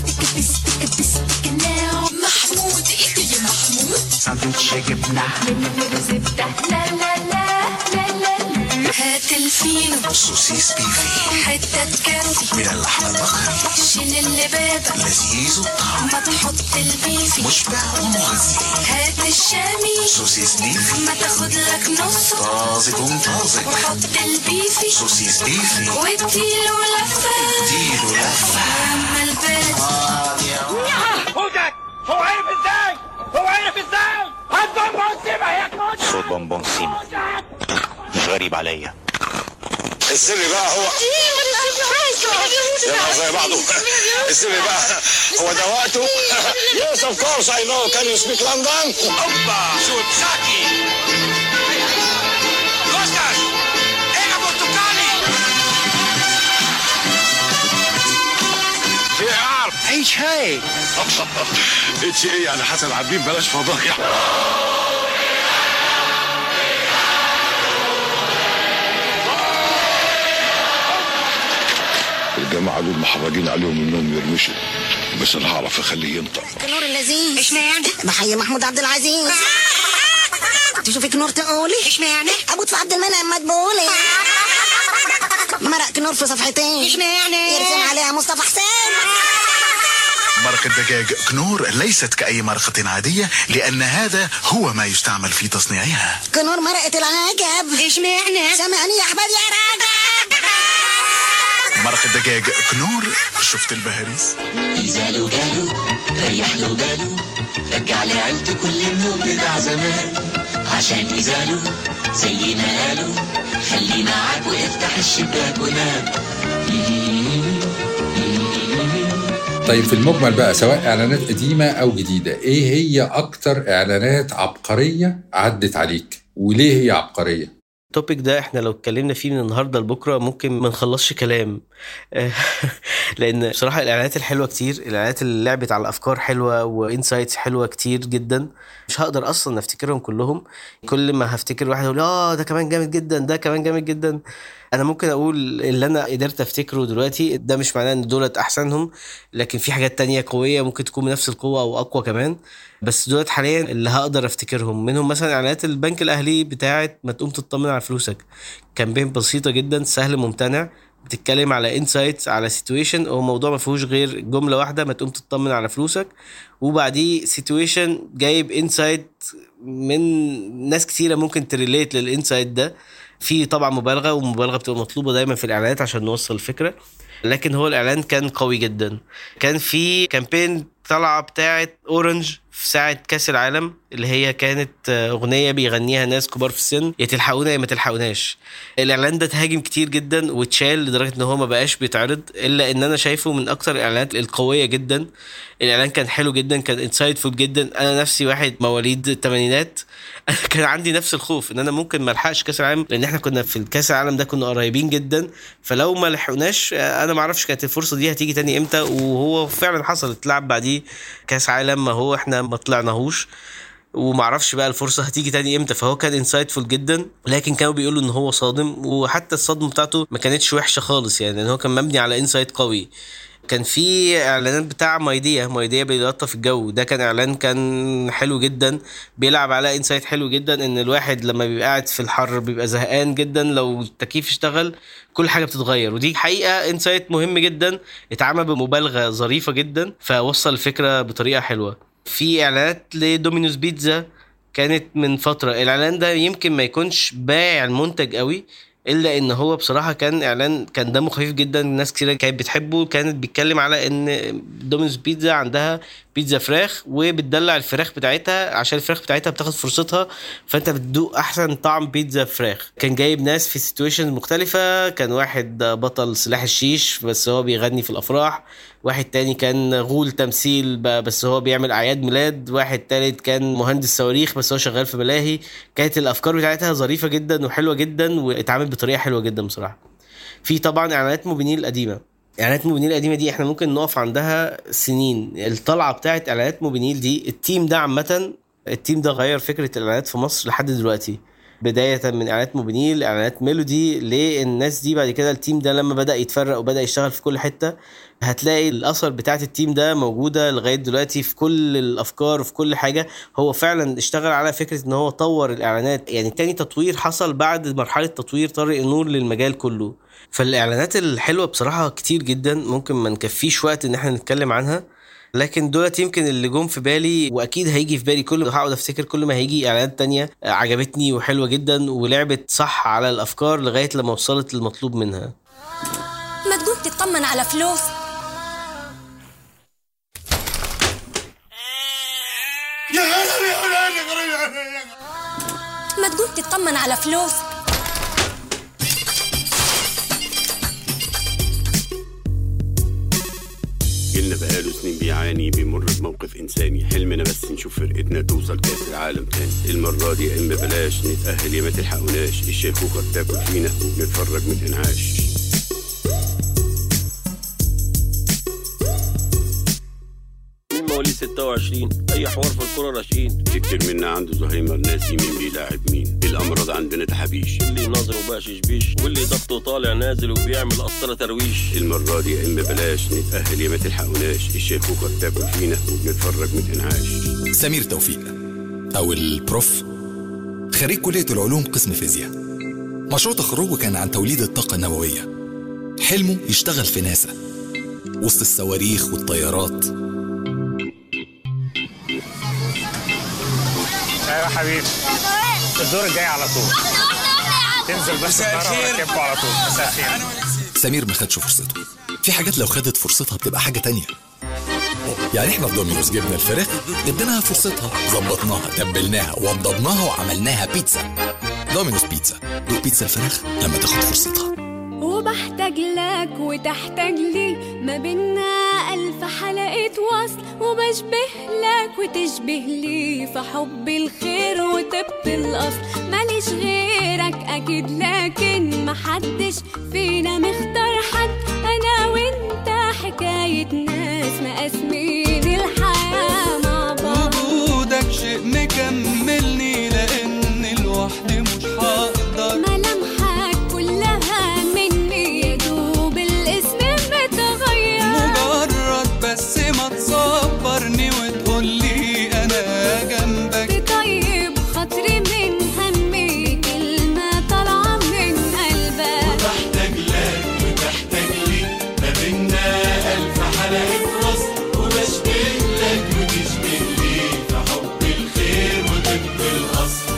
محمود ايه يا محمود ساندوتش جبنة من زبدة لا لا لا لا لا هات الفينو سوسيس بيفي حتة كاوي من اللحم البقري شيل اللبابة لذيذ الطعم ما تحط البيفي مشبع ومغذي هات الشامي سوسيس بيفي ما تاخد لك نص طازج ومطازج وحط البيفي سوسيس بيفي واديله لفة اديله لفة اما البيت فوجك هو عرف ازاي هو عرف ازاي هات بونبون سيما يا كوجك صوت بونبون سيما مش غريب عليا السر بقى هو يلا زي بعضه السر بقى هو ده وقته Yes of course I know can you speak London اوبا شوتساكي كوستاس انا برتقالي ايه عارف اي شيء اتش ايه يعني حسن عبدين بلاش فضايح الجماعه دول محرجين عليهم انهم يرمشوا بس انا هعرف اخليه ينطق كنور اللذيذ اشمعنى بحيي محمود عبد العزيز تشوفي كنور تقولي اشمعنى ابو طفى عبد المنعم مدبولي مرق كنور في صفحتين اشمعنى يرسم عليها مصطفى حسين مرق الدجاج كنور ليست كأي مرقة عادية لأن هذا هو ما يستعمل في تصنيعها كنور مرقة العجب اشمعنى سامعني يا احمد يا راجل مرق الدجاج كنور شفت البهاريس يزالوا جاله ريح له باله رجع لعيلته كل النوم بتاع زمان عشان يزالوا زي ما قالوا خليه معاك وافتح الشباك ونام طيب في المجمل بقى سواء اعلانات قديمه او جديده ايه هي اكتر اعلانات عبقريه عدت عليك وليه هي عبقريه التوبيك ده احنا لو اتكلمنا فيه من النهارده لبكره ممكن ما نخلصش كلام لان بصراحه الاعلانات الحلوه كتير الاعلانات اللي لعبت على افكار حلوه وانسايتس حلوه كتير جدا مش هقدر اصلا افتكرهم كلهم كل ما هفتكر واحد اقول اه ده كمان جامد جدا ده كمان جامد جدا انا ممكن اقول اللي انا قدرت افتكره دلوقتي ده مش معناه ان دولت احسنهم لكن في حاجات تانية قويه ممكن تكون بنفس القوه او اقوى كمان بس دولت حاليا اللي هقدر افتكرهم منهم مثلا اعلانات البنك الاهلي بتاعه ما تقوم تطمن على فلوسك كامبين بسيطه جدا سهل ممتنع بتتكلم على انسايتس على سيتويشن هو موضوع ما فيهوش غير جمله واحده ما تقوم تطمن على فلوسك وبعديه سيتويشن جايب انسايت من ناس كتيره ممكن تريليت للانسايت ده في طبعا مبالغه والمبالغه بتبقى مطلوبه دايما في الاعلانات عشان نوصل الفكره لكن هو الاعلان كان قوي جدا كان في كامبين طلعه بتاعه اورنج في ساعة كأس العالم اللي هي كانت أغنية بيغنيها ناس كبار في السن يا تلحقونا يا ما تلحقوناش الإعلان ده اتهاجم كتير جدا واتشال لدرجة إن هو ما بقاش بيتعرض إلا إن أنا شايفه من أكتر الإعلانات القوية جدا الإعلان كان حلو جدا كان انسايدفول جدا أنا نفسي واحد مواليد الثمانينات أنا كان عندي نفس الخوف إن أنا ممكن ما ألحقش كأس العالم لأن إحنا كنا في الكأس العالم ده كنا قريبين جدا فلو ما لحقناش أنا ما أعرفش كانت الفرصة دي هتيجي تاني إمتى وهو فعلا حصل اتلعب بعديه كأس عالم ما هو إحنا ما طلعناهوش ومعرفش بقى الفرصه هتيجي تاني امتى فهو كان انسايتفول جدا لكن كانوا بيقولوا ان هو صادم وحتى الصدمه بتاعته ما كانتش وحشه خالص يعني لان هو كان مبني على انسايت قوي كان في اعلانات بتاع مايديا مايديا بيلطف الجو ده كان اعلان كان حلو جدا بيلعب على انسايت حلو جدا ان الواحد لما بيبقى قاعد في الحر بيبقى زهقان جدا لو التكييف اشتغل كل حاجه بتتغير ودي حقيقه انسايت مهم جدا اتعمل بمبالغه ظريفه جدا فوصل الفكره بطريقه حلوه في اعلانات لدومينوز بيتزا كانت من فتره الاعلان ده يمكن ما يكونش بايع المنتج قوي الا ان هو بصراحه كان اعلان كان دمه خفيف جدا ناس كتير كانت بتحبه كانت بيتكلم على ان دومينوز بيتزا عندها بيتزا فراخ وبتدلع الفراخ بتاعتها عشان الفراخ بتاعتها بتاخد فرصتها فانت بتدوق احسن طعم بيتزا فراخ كان جايب ناس في سيتويشن مختلفه كان واحد بطل سلاح الشيش بس هو بيغني في الافراح واحد تاني كان غول تمثيل بس هو بيعمل اعياد ميلاد واحد تالت كان مهندس صواريخ بس هو شغال في ملاهي كانت الافكار بتاعتها ظريفه جدا وحلوه جدا واتعمل بطريقه حلوه جدا بصراحه في طبعا اعلانات موبينيل القديمه اعلانات موبينيل القديمه دي احنا ممكن نقف عندها سنين الطلعه بتاعت اعلانات موبينيل دي التيم ده عامه التيم ده غير فكره الاعلانات في مصر لحد دلوقتي بداية من اعلانات موبينيل اعلانات ميلودي للناس دي بعد كده التيم ده لما بدأ يتفرق وبدأ يشتغل في كل حتة هتلاقي الاثر بتاعت التيم ده موجودة لغاية دلوقتي في كل الافكار وفي كل حاجة هو فعلا اشتغل على فكرة ان هو طور الاعلانات يعني تاني تطوير حصل بعد مرحلة تطوير طارق النور للمجال كله فالاعلانات الحلوة بصراحة كتير جدا ممكن ما نكفيش وقت ان احنا نتكلم عنها لكن دولت يمكن اللي جم في بالي واكيد هيجي في بالي كل ما هقعد افتكر كل ما هيجي اعلانات تانية عجبتني وحلوه جدا ولعبت صح على الافكار لغايه لما وصلت للمطلوب منها ما تقوم تطمن على فلوس يا غلبي يا ولاد يا غلبي ما تقوم تطمن على فلوس جيلنا بقاله سنين بيعاني بيمر بموقف انساني حلمنا بس نشوف فرقتنا توصل كاس العالم تاني المره دي يا اما بلاش نتاهل يا ما تلحقوناش الشيخوخه بتاكل فينا نتفرج من انعاش من مواليد 26 اي حوار في الكوره راشقين كتير منا عنده زهايمر ناسي مين بيلاعب مين الامراض عندنا تحابيش اللي ناظر وباشش بيش واللي ضغطه طالع نازل وبيعمل قسطره ترويش المرة دي يا اما بلاش نتأهل يا ما تلحقوناش الشيخوخة بتاكل فينا وبنتفرج من انعاش سمير توفيق أو البروف خريج كلية العلوم قسم فيزياء مشروع تخرجه كان عن توليد الطاقة النووية حلمه يشتغل في ناسا وسط الصواريخ والطيارات ايوه حبيبي الدور الجاي على طول تنزل بس الطياره وركبه على طول مساء الخير سمير ما خدش فرصته في حاجات لو خدت فرصتها بتبقى حاجة تانية يعني احنا في دومينوز جبنا الفراخ اديناها فرصتها ظبطناها تبلناها وضبناها وعملناها بيتزا دومينوز بيتزا دوق بيتزا الفراخ لما تاخد فرصتها وبحتاج لك وتحتاج لي ما بينا ألف حلقة وصل وبشبه لك وتشبه لي في حب الخير وطب الأصل ماليش غيرك أكيد لكن محدش فينا مختار حد أنا وأنت حكاية ناس مقاسمين الحياة مع بعض وجودك شيء مكملني لان لوحدي مش هقدر ملامحك كلها مني يا دوب الاسم متغير مجرد بس ما تصبرني وتقولي انا جنبك تطيب خاطري من همي كلمة طالعة من قلبك بحتاج لك وتحتاج لي ما بينا ألف حلقة وصل وبشبه لك وتشبه لي في حب الخير وطب الأصل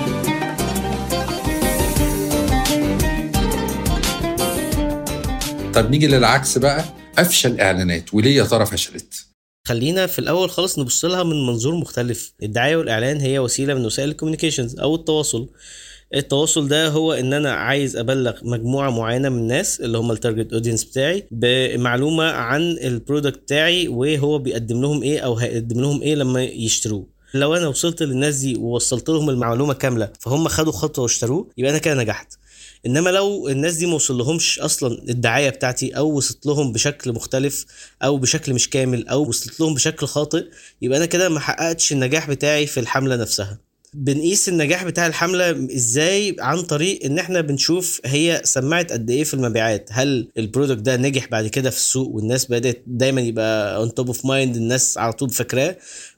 طب نيجي للعكس بقى افشل اعلانات وليه يا ترى فشلت خلينا في الاول خالص نبص لها من منظور مختلف الدعايه والاعلان هي وسيله من وسائل الكوميونيكيشنز او التواصل التواصل ده هو ان انا عايز ابلغ مجموعه معينه من الناس اللي هم التارجت اودينس بتاعي بمعلومه عن البرودكت بتاعي وهو بيقدم لهم ايه او هيقدم لهم ايه لما يشتروه لو انا وصلت للناس دي ووصلت لهم المعلومه كامله فهم خدوا خطوه واشتروه يبقى انا كده نجحت انما لو الناس دي ما وصل لهمش اصلا الدعايه بتاعتي او وصلت لهم بشكل مختلف او بشكل مش كامل او وصلت لهم بشكل خاطئ يبقى انا كده ما حققتش النجاح بتاعي في الحمله نفسها بنقيس النجاح بتاع الحمله ازاي عن طريق ان احنا بنشوف هي سمعت قد ايه في المبيعات هل البرودكت ده نجح بعد كده في السوق والناس بدات دايما يبقى اون توب اوف مايند الناس على طول فاكراه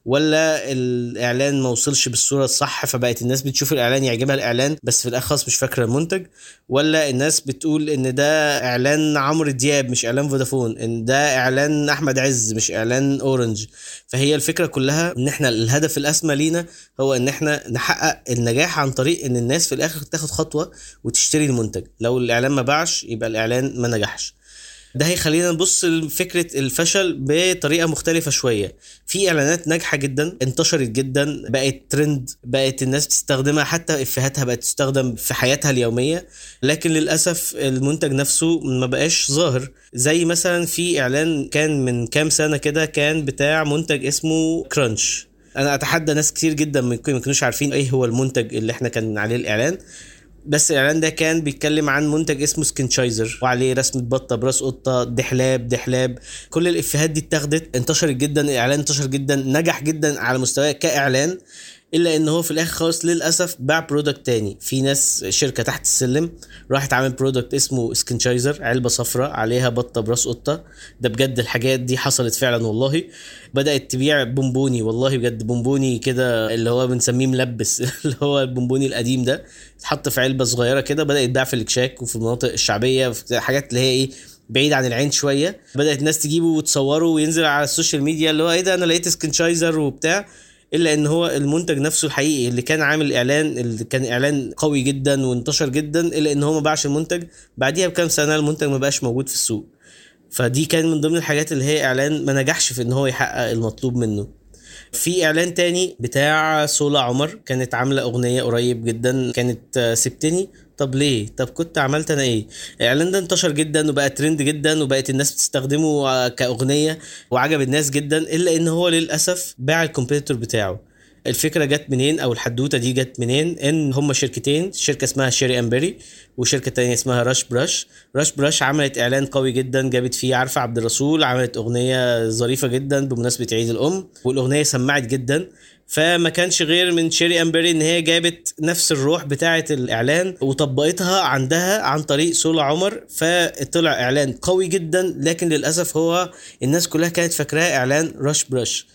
ولا الاعلان ما وصلش بالصوره الصح فبقت الناس بتشوف الاعلان يعجبها الاعلان بس في الاخر خالص مش فاكره المنتج ولا الناس بتقول ان ده اعلان عمرو دياب مش اعلان فودافون ان ده اعلان احمد عز مش اعلان اورنج فهي الفكره كلها ان احنا الهدف الاسمى لينا هو ان احنا نحقق النجاح عن طريق ان الناس في الاخر تاخد خطوه وتشتري المنتج لو الاعلان ما باعش يبقى الاعلان ما نجحش ده هيخلينا نبص لفكرة الفشل بطريقة مختلفة شوية في إعلانات ناجحة جدا انتشرت جدا بقت ترند بقت الناس بتستخدمها حتى إفهاتها بقت تستخدم في حياتها اليومية لكن للأسف المنتج نفسه ما بقاش ظاهر زي مثلا في إعلان كان من كام سنة كده كان بتاع منتج اسمه كرانش انا اتحدى ناس كتير جدا ممكن ما يكونوش عارفين ايه هو المنتج اللي احنا كان عليه الاعلان بس الاعلان ده كان بيتكلم عن منتج اسمه سكنشايزر وعليه رسمه بطه براس قطه دحلاب دحلاب كل الافيهات دي اتاخدت انتشرت جدا الاعلان انتشر جدا نجح جدا على مستوى كاعلان الا ان هو في الاخر خالص للاسف باع برودكت تاني في ناس شركه تحت السلم راحت عامل برودكت اسمه سكنشايزر علبه صفراء عليها بطه براس قطه ده بجد الحاجات دي حصلت فعلا والله بدات تبيع بونبوني والله بجد بونبوني كده اللي هو بنسميه ملبس اللي هو البونبوني القديم ده اتحط في علبه صغيره كده بدا يتباع في الكشاك وفي المناطق الشعبيه في حاجات اللي هي ايه بعيد عن العين شويه بدات الناس تجيبه وتصوره وينزل على السوشيال ميديا اللي هو ايه ده انا لقيت سكنشايزر وبتاع الا ان هو المنتج نفسه الحقيقي اللي كان عامل اعلان اللي كان اعلان قوي جدا وانتشر جدا الا ان هو ما باعش المنتج بعديها بكام سنه المنتج ما بقاش موجود في السوق فدي كان من ضمن الحاجات اللي هي اعلان ما نجحش في ان هو يحقق المطلوب منه في اعلان تاني بتاع سولا عمر كانت عامله اغنيه قريب جدا كانت سبتني طب ليه طب كنت عملت انا ايه الاعلان ده انتشر جدا وبقى ترند جدا وبقت الناس بتستخدمه كاغنيه وعجب الناس جدا الا ان هو للاسف باع الكومبيتيتور بتاعه الفكره جت منين او الحدوته دي جت منين ان هما شركتين شركه اسمها شيري امبري وشركه تانية اسمها راش براش راش براش عملت اعلان قوي جدا جابت فيه عارفه عبد الرسول عملت اغنيه ظريفه جدا بمناسبه عيد الام والاغنيه سمعت جدا فما كانش غير من شيري امبري ان هي جابت نفس الروح بتاعه الاعلان وطبقتها عندها عن طريق سولا عمر فطلع اعلان قوي جدا لكن للاسف هو الناس كلها كانت فاكراه اعلان راش براش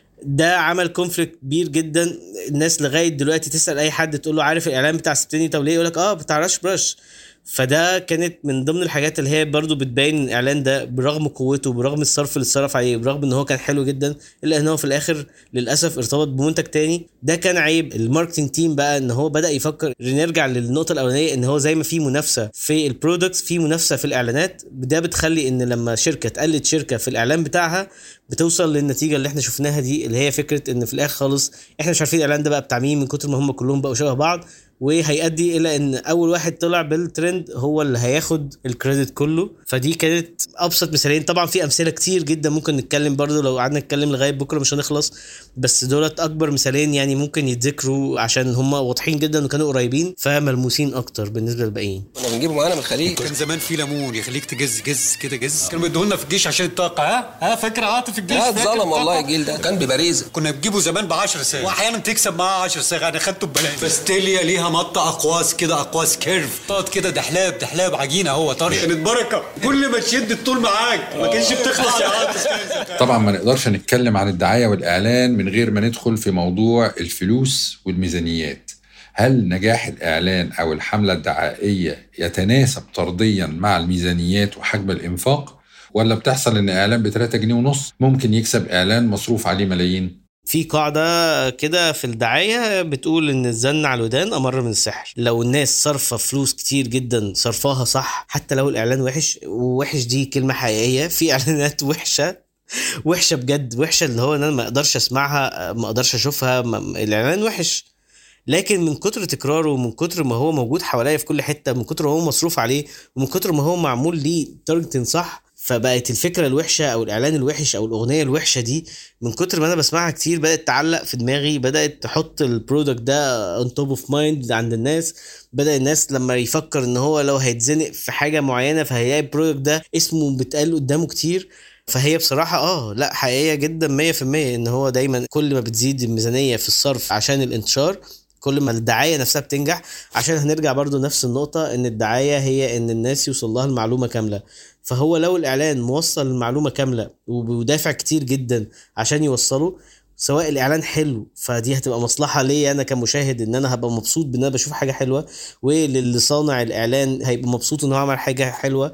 ده عمل كونفليكت كبير جدا الناس لغايه دلوقتي تسال اي حد تقول له عارف الاعلان بتاع سبتيني طب ليه يقول لك اه بتاع راش براش فده كانت من ضمن الحاجات اللي هي برضو بتبين إن الاعلان ده برغم قوته برغم الصرف اللي اتصرف عليه برغم ان هو كان حلو جدا الا ان هو في الاخر للاسف ارتبط بمنتج تاني ده كان عيب الماركتنج تيم بقى ان هو بدا يفكر نرجع للنقطه الاولانيه ان هو زي ما في منافسه في البرودكتس في منافسه في الاعلانات ده بتخلي ان لما شركه تقلد شركه في الاعلان بتاعها بتوصل للنتيجه اللي احنا شفناها دي اللي هي فكره ان في الاخر خالص احنا مش عارفين الاعلان ده بقى بتاع مين من كتر ما هم كلهم بقوا شبه بعض وهيؤدي الى ان اول واحد طلع بالترند هو اللي هياخد الكريدت كله فدي كانت ابسط مثالين طبعا في امثله كتير جدا ممكن نتكلم برضو لو قعدنا نتكلم لغايه بكره مش هنخلص بس دولت اكبر مثالين يعني ممكن يتذكروا عشان هم واضحين جدا وكانوا قريبين فملموسين اكتر بالنسبه للباقيين كنا بنجيبه معانا من الخليج كان زمان في ليمون يخليك تجز جز كده جز كانوا بيدوه لنا في الجيش عشان الطاقه ها ها فاكر عاطف الجيش لا فاكر اتظلم الطاقة؟ والله الجيل ده كان ببريزه كنا بنجيبه زمان ب 10 ساغ واحيانا تكسب معاه 10 ساغ انا خدته ببلاش باستيليا ليها مط اقواس كده اقواس كيرف تقعد كده دحلاب دحلاب عجينه هو طري كانت بركه كل ما تشد الطول معاك ما كانش بتخلص يا عاطف طبعا ما نقدرش نتكلم عن الدعاية والإعلان من غير ما ندخل في موضوع الفلوس والميزانيات هل نجاح الإعلان أو الحملة الدعائية يتناسب طرديا مع الميزانيات وحجم الإنفاق ولا بتحصل إن إعلان ب 3 جنيه ونص ممكن يكسب إعلان مصروف عليه ملايين في قاعدة كده في الدعاية بتقول إن الزن على الودان أمر من السحر لو الناس صارفة فلوس كتير جدا صرفاها صح حتى لو الإعلان وحش ووحش دي كلمة حقيقية في إعلانات وحشة وحشة بجد وحشة اللي هو إن أنا ما أقدرش أسمعها ما أقدرش أشوفها ما- الإعلان وحش لكن من كتر تكراره ومن كتر ما هو موجود حواليا في كل حته من كتر ما هو مصروف عليه ومن كتر ما هو معمول ليه تارجتنج صح فبقت الفكره الوحشه او الاعلان الوحش او الاغنيه الوحشه دي من كتر ما انا بسمعها كتير بدات تعلق في دماغي بدات تحط البرودكت ده اون توب اوف مايند عند الناس بدا الناس لما يفكر ان هو لو هيتزنق في حاجه معينه فهيلاقي البرودكت ده اسمه بيتقال قدامه كتير فهي بصراحة اه لا حقيقية جدا مية في المية ان هو دايما كل ما بتزيد الميزانية في الصرف عشان الانتشار كل ما الدعاية نفسها بتنجح عشان هنرجع برضو نفس النقطة ان الدعاية هي ان الناس يوصل لها المعلومة كاملة فهو لو الاعلان موصل المعلومة كاملة وبيدافع كتير جدا عشان يوصله سواء الاعلان حلو فدي هتبقى مصلحه ليا انا كمشاهد ان انا هبقى مبسوط بان انا بشوف حاجه حلوه وللي صانع الاعلان هيبقى مبسوط ان هو عمل حاجه حلوه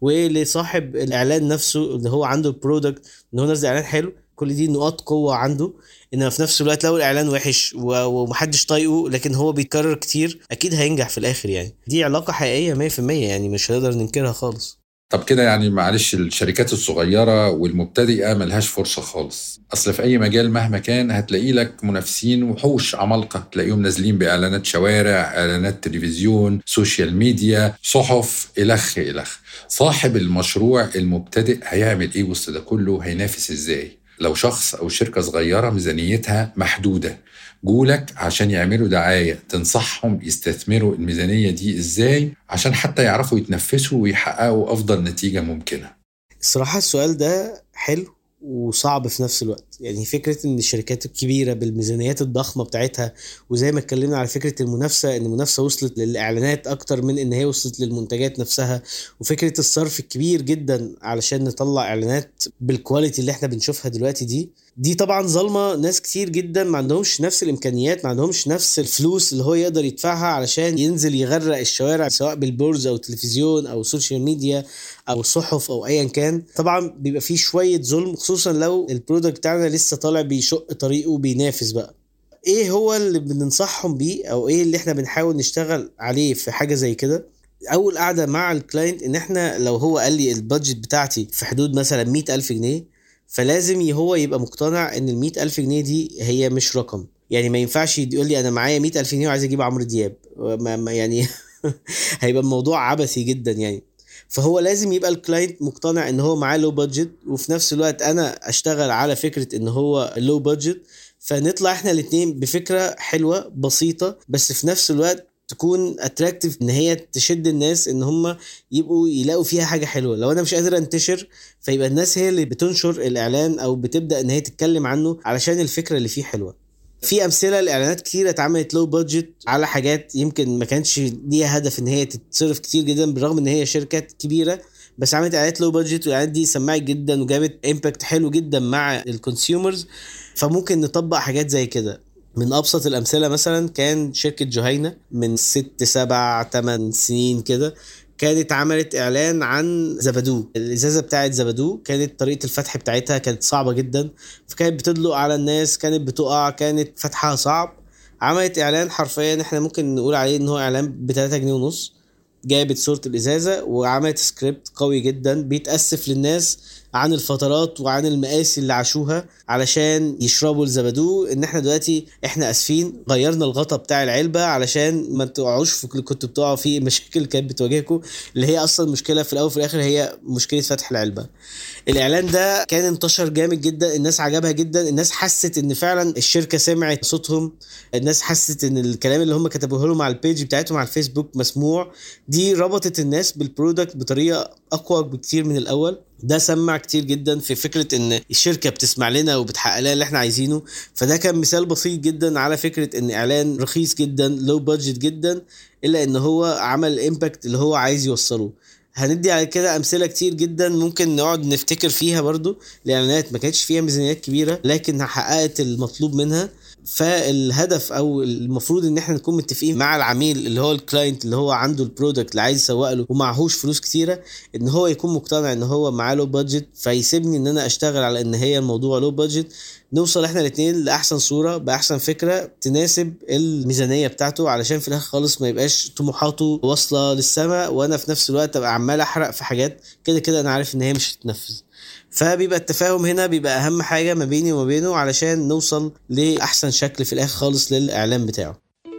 ولصاحب الاعلان نفسه اللي هو عنده البرودكت ان هو نزل اعلان حلو كل دي نقاط قوه عنده انما في نفس الوقت لو الاعلان وحش و- ومحدش طايقه لكن هو بيتكرر كتير اكيد هينجح في الاخر يعني دي علاقه حقيقيه 100% يعني مش هنقدر ننكرها خالص طب كده يعني معلش الشركات الصغيرة والمبتدئة ملهاش فرصة خالص أصل في أي مجال مهما كان هتلاقي لك منافسين وحوش عمالقة تلاقيهم نازلين بإعلانات شوارع إعلانات تلفزيون سوشيال ميديا صحف إلخ إلخ صاحب المشروع المبتدئ هيعمل إيه وسط ده كله هينافس إزاي لو شخص أو شركة صغيرة ميزانيتها محدودة جولك عشان يعملوا دعاية تنصحهم يستثمروا الميزانية دي إزاي عشان حتى يعرفوا يتنفسوا ويحققوا أفضل نتيجة ممكنة الصراحة السؤال ده حلو وصعب في نفس الوقت يعني فكرة ان الشركات الكبيرة بالميزانيات الضخمة بتاعتها وزي ما اتكلمنا على فكرة المنافسة ان المنافسة وصلت للاعلانات اكتر من ان هي وصلت للمنتجات نفسها وفكرة الصرف الكبير جدا علشان نطلع اعلانات بالكواليتي اللي احنا بنشوفها دلوقتي دي دي طبعا ظالمه ناس كتير جدا ما عندهمش نفس الامكانيات ما عندهمش نفس الفلوس اللي هو يقدر يدفعها علشان ينزل يغرق الشوارع سواء بالبورز او تلفزيون او سوشيال ميديا او صحف او ايا كان طبعا بيبقى فيه شويه ظلم خصوصا لو البرودكت بتاعنا لسه طالع بيشق طريقه وبينافس بقى ايه هو اللي بننصحهم بيه او ايه اللي احنا بنحاول نشتغل عليه في حاجه زي كده اول قعده مع الكلاينت ان احنا لو هو قال لي البادجت بتاعتي في حدود مثلا مئة ألف جنيه فلازم ي- هو يبقى مقتنع ان ال ألف جنيه دي هي مش رقم يعني ما ينفعش يقول لي انا معايا مئة ألف جنيه وعايز اجيب عمرو دياب ما ما يعني هيبقى الموضوع عبثي جدا يعني فهو لازم يبقى الكلاينت مقتنع ان هو معاه لو بادجت وفي نفس الوقت انا اشتغل على فكره ان هو لو بادجت فنطلع احنا الاتنين بفكره حلوه بسيطه بس في نفس الوقت تكون اتراكتيف ان هي تشد الناس ان هم يبقوا يلاقوا فيها حاجه حلوه لو انا مش قادر انتشر فيبقى الناس هي اللي بتنشر الاعلان او بتبدا ان هي تتكلم عنه علشان الفكره اللي فيه حلوه في امثله لاعلانات كتيره اتعملت لو بادجت على حاجات يمكن ما كانش ليها هدف ان هي تتصرف كتير جدا بالرغم ان هي شركات كبيره بس عملت اعلانات لو بادجت والاعلانات دي سمعت جدا وجابت امباكت حلو جدا مع الكونسيومرز فممكن نطبق حاجات زي كده من ابسط الامثله مثلا كان شركه جهينه من ست سبع تمن سنين كده كانت عملت اعلان عن زبدو الازازه بتاعت زبدو كانت طريقه الفتح بتاعتها كانت صعبه جدا فكانت بتدلق على الناس كانت بتقع كانت فتحها صعب عملت اعلان حرفيا احنا ممكن نقول عليه ان هو اعلان ب 3 جنيه ونص جابت صورة الإزازة وعملت سكريبت قوي جدا بيتأسف للناس عن الفترات وعن المآسي اللي عاشوها علشان يشربوا الزبدو ان احنا دلوقتي احنا اسفين غيرنا الغطا بتاع العلبة علشان ما تقعوش في اللي كنتوا بتقعوا فيه المشاكل اللي كانت بتواجهكم اللي هي اصلا مشكلة في الاول وفي الاخر هي مشكلة فتح العلبة الاعلان ده كان انتشر جامد جدا الناس عجبها جدا الناس حست ان فعلا الشركة سمعت صوتهم الناس حست ان الكلام اللي هم كتبوه لهم على البيج بتاعتهم على الفيسبوك مسموع دي ربطت الناس بالبرودكت بطريقة اقوى بكتير من الاول ده سمع كتير جدا في فكره ان الشركه بتسمع لنا وبتحقق لنا اللي احنا عايزينه فده كان مثال بسيط جدا على فكره ان اعلان رخيص جدا لو بادجت جدا الا ان هو عمل الامباكت اللي هو عايز يوصله هندي على كده امثله كتير جدا ممكن نقعد نفتكر فيها برضو الاعلانات ما كانتش فيها ميزانيات كبيره لكن حققت المطلوب منها فالهدف او المفروض ان احنا نكون متفقين مع العميل اللي هو الكلاينت اللي هو عنده البرودكت اللي عايز يسوق له ومعهوش فلوس كتيره ان هو يكون مقتنع ان هو معاه لو بادجت فيسيبني ان انا اشتغل على ان هي الموضوع لو بادجت نوصل احنا الاثنين لاحسن صوره باحسن فكره تناسب الميزانيه بتاعته علشان في الاخر خالص ما يبقاش طموحاته واصله للسماء وانا في نفس الوقت ابقى عمال احرق في حاجات كده كده انا عارف ان هي مش هتتنفذ فبيبقى التفاهم هنا بيبقى اهم حاجه ما بيني وما بينه علشان نوصل لاحسن شكل في الاخر خالص للاعلان بتاعه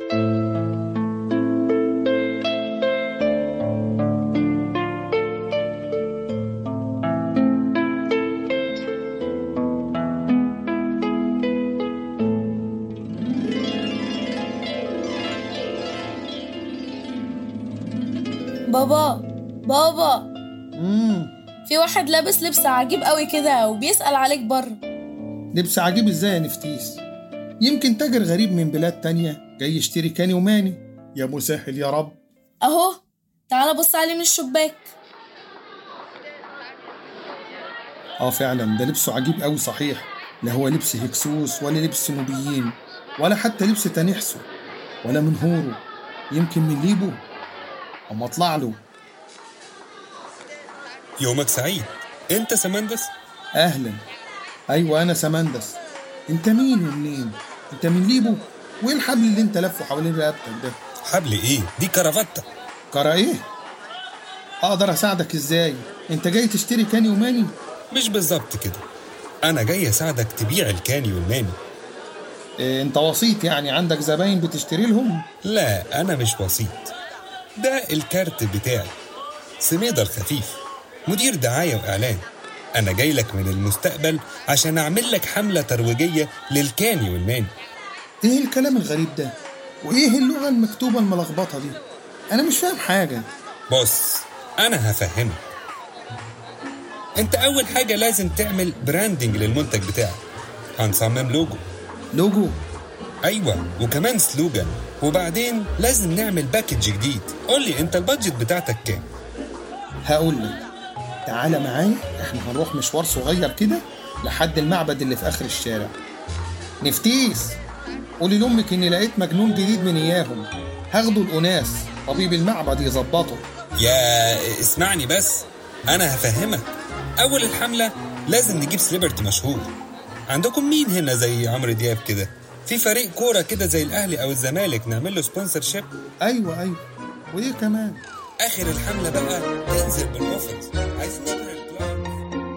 بابا بابا امم في واحد لابس لبس عجيب قوي كده وبيسأل عليك بره لبس عجيب ازاي يا نفتيس يمكن تاجر غريب من بلاد تانية جاي يشتري كاني وماني يا مسهل يا رب اهو تعال بص عليه من الشباك اه فعلا ده لبسه عجيب قوي صحيح لا هو لبس هكسوس ولا لبس نوبيين ولا حتى لبس تانيحسو ولا من هورو يمكن من ليبو اما اطلع له يومك سعيد انت سمندس اهلا ايوه انا سمندس انت مين ومنين انت من ليبو وايه الحبل اللي انت لفه حوالين رقبتك ده حبل ايه دي كرافته كرا ايه اقدر اساعدك ازاي انت جاي تشتري كاني وماني مش بالظبط كده انا جاي اساعدك تبيع الكاني والماني إيه انت وسيط يعني عندك زباين بتشتري لهم لا انا مش وسيط ده الكارت بتاعي سميدة الخفيف مدير دعاية وإعلان أنا جاي لك من المستقبل عشان أعمل لك حملة ترويجية للكاني والماني ايه الكلام الغريب ده وايه اللغة المكتوبة الملخبطة دي انا مش فاهم حاجة بص أنا هفهمك أنت أول حاجة لازم تعمل براندنج للمنتج بتاعك هنصمم لوجو لوجو أيوة وكمان سلوجان وبعدين لازم نعمل باكج جديد قول لي أنت البادجت بتاعتك كام هقول لك تعالى معايا احنا هنروح مشوار صغير كده لحد المعبد اللي في اخر الشارع نفتيس قولي لامك اني لقيت مجنون جديد من اياهم هاخده الاناس طبيب المعبد يظبطه يا اسمعني بس أنا هفهمك أول الحملة لازم نجيب سليبرتي مشهور عندكم مين هنا زي عمرو دياب كده في فريق كورة كده زي الأهلي أو الزمالك نعمل له سبونسر شيب ايوه ايوه وايه كمان آخر الحملة بقى تنزل بالأوفرز عايزين نقرا الكلاينت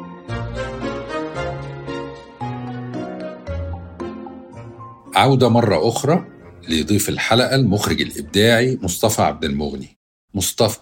عودة مرة أخرى لضيف الحلقة المخرج الإبداعي مصطفى عبد المغني مصطفى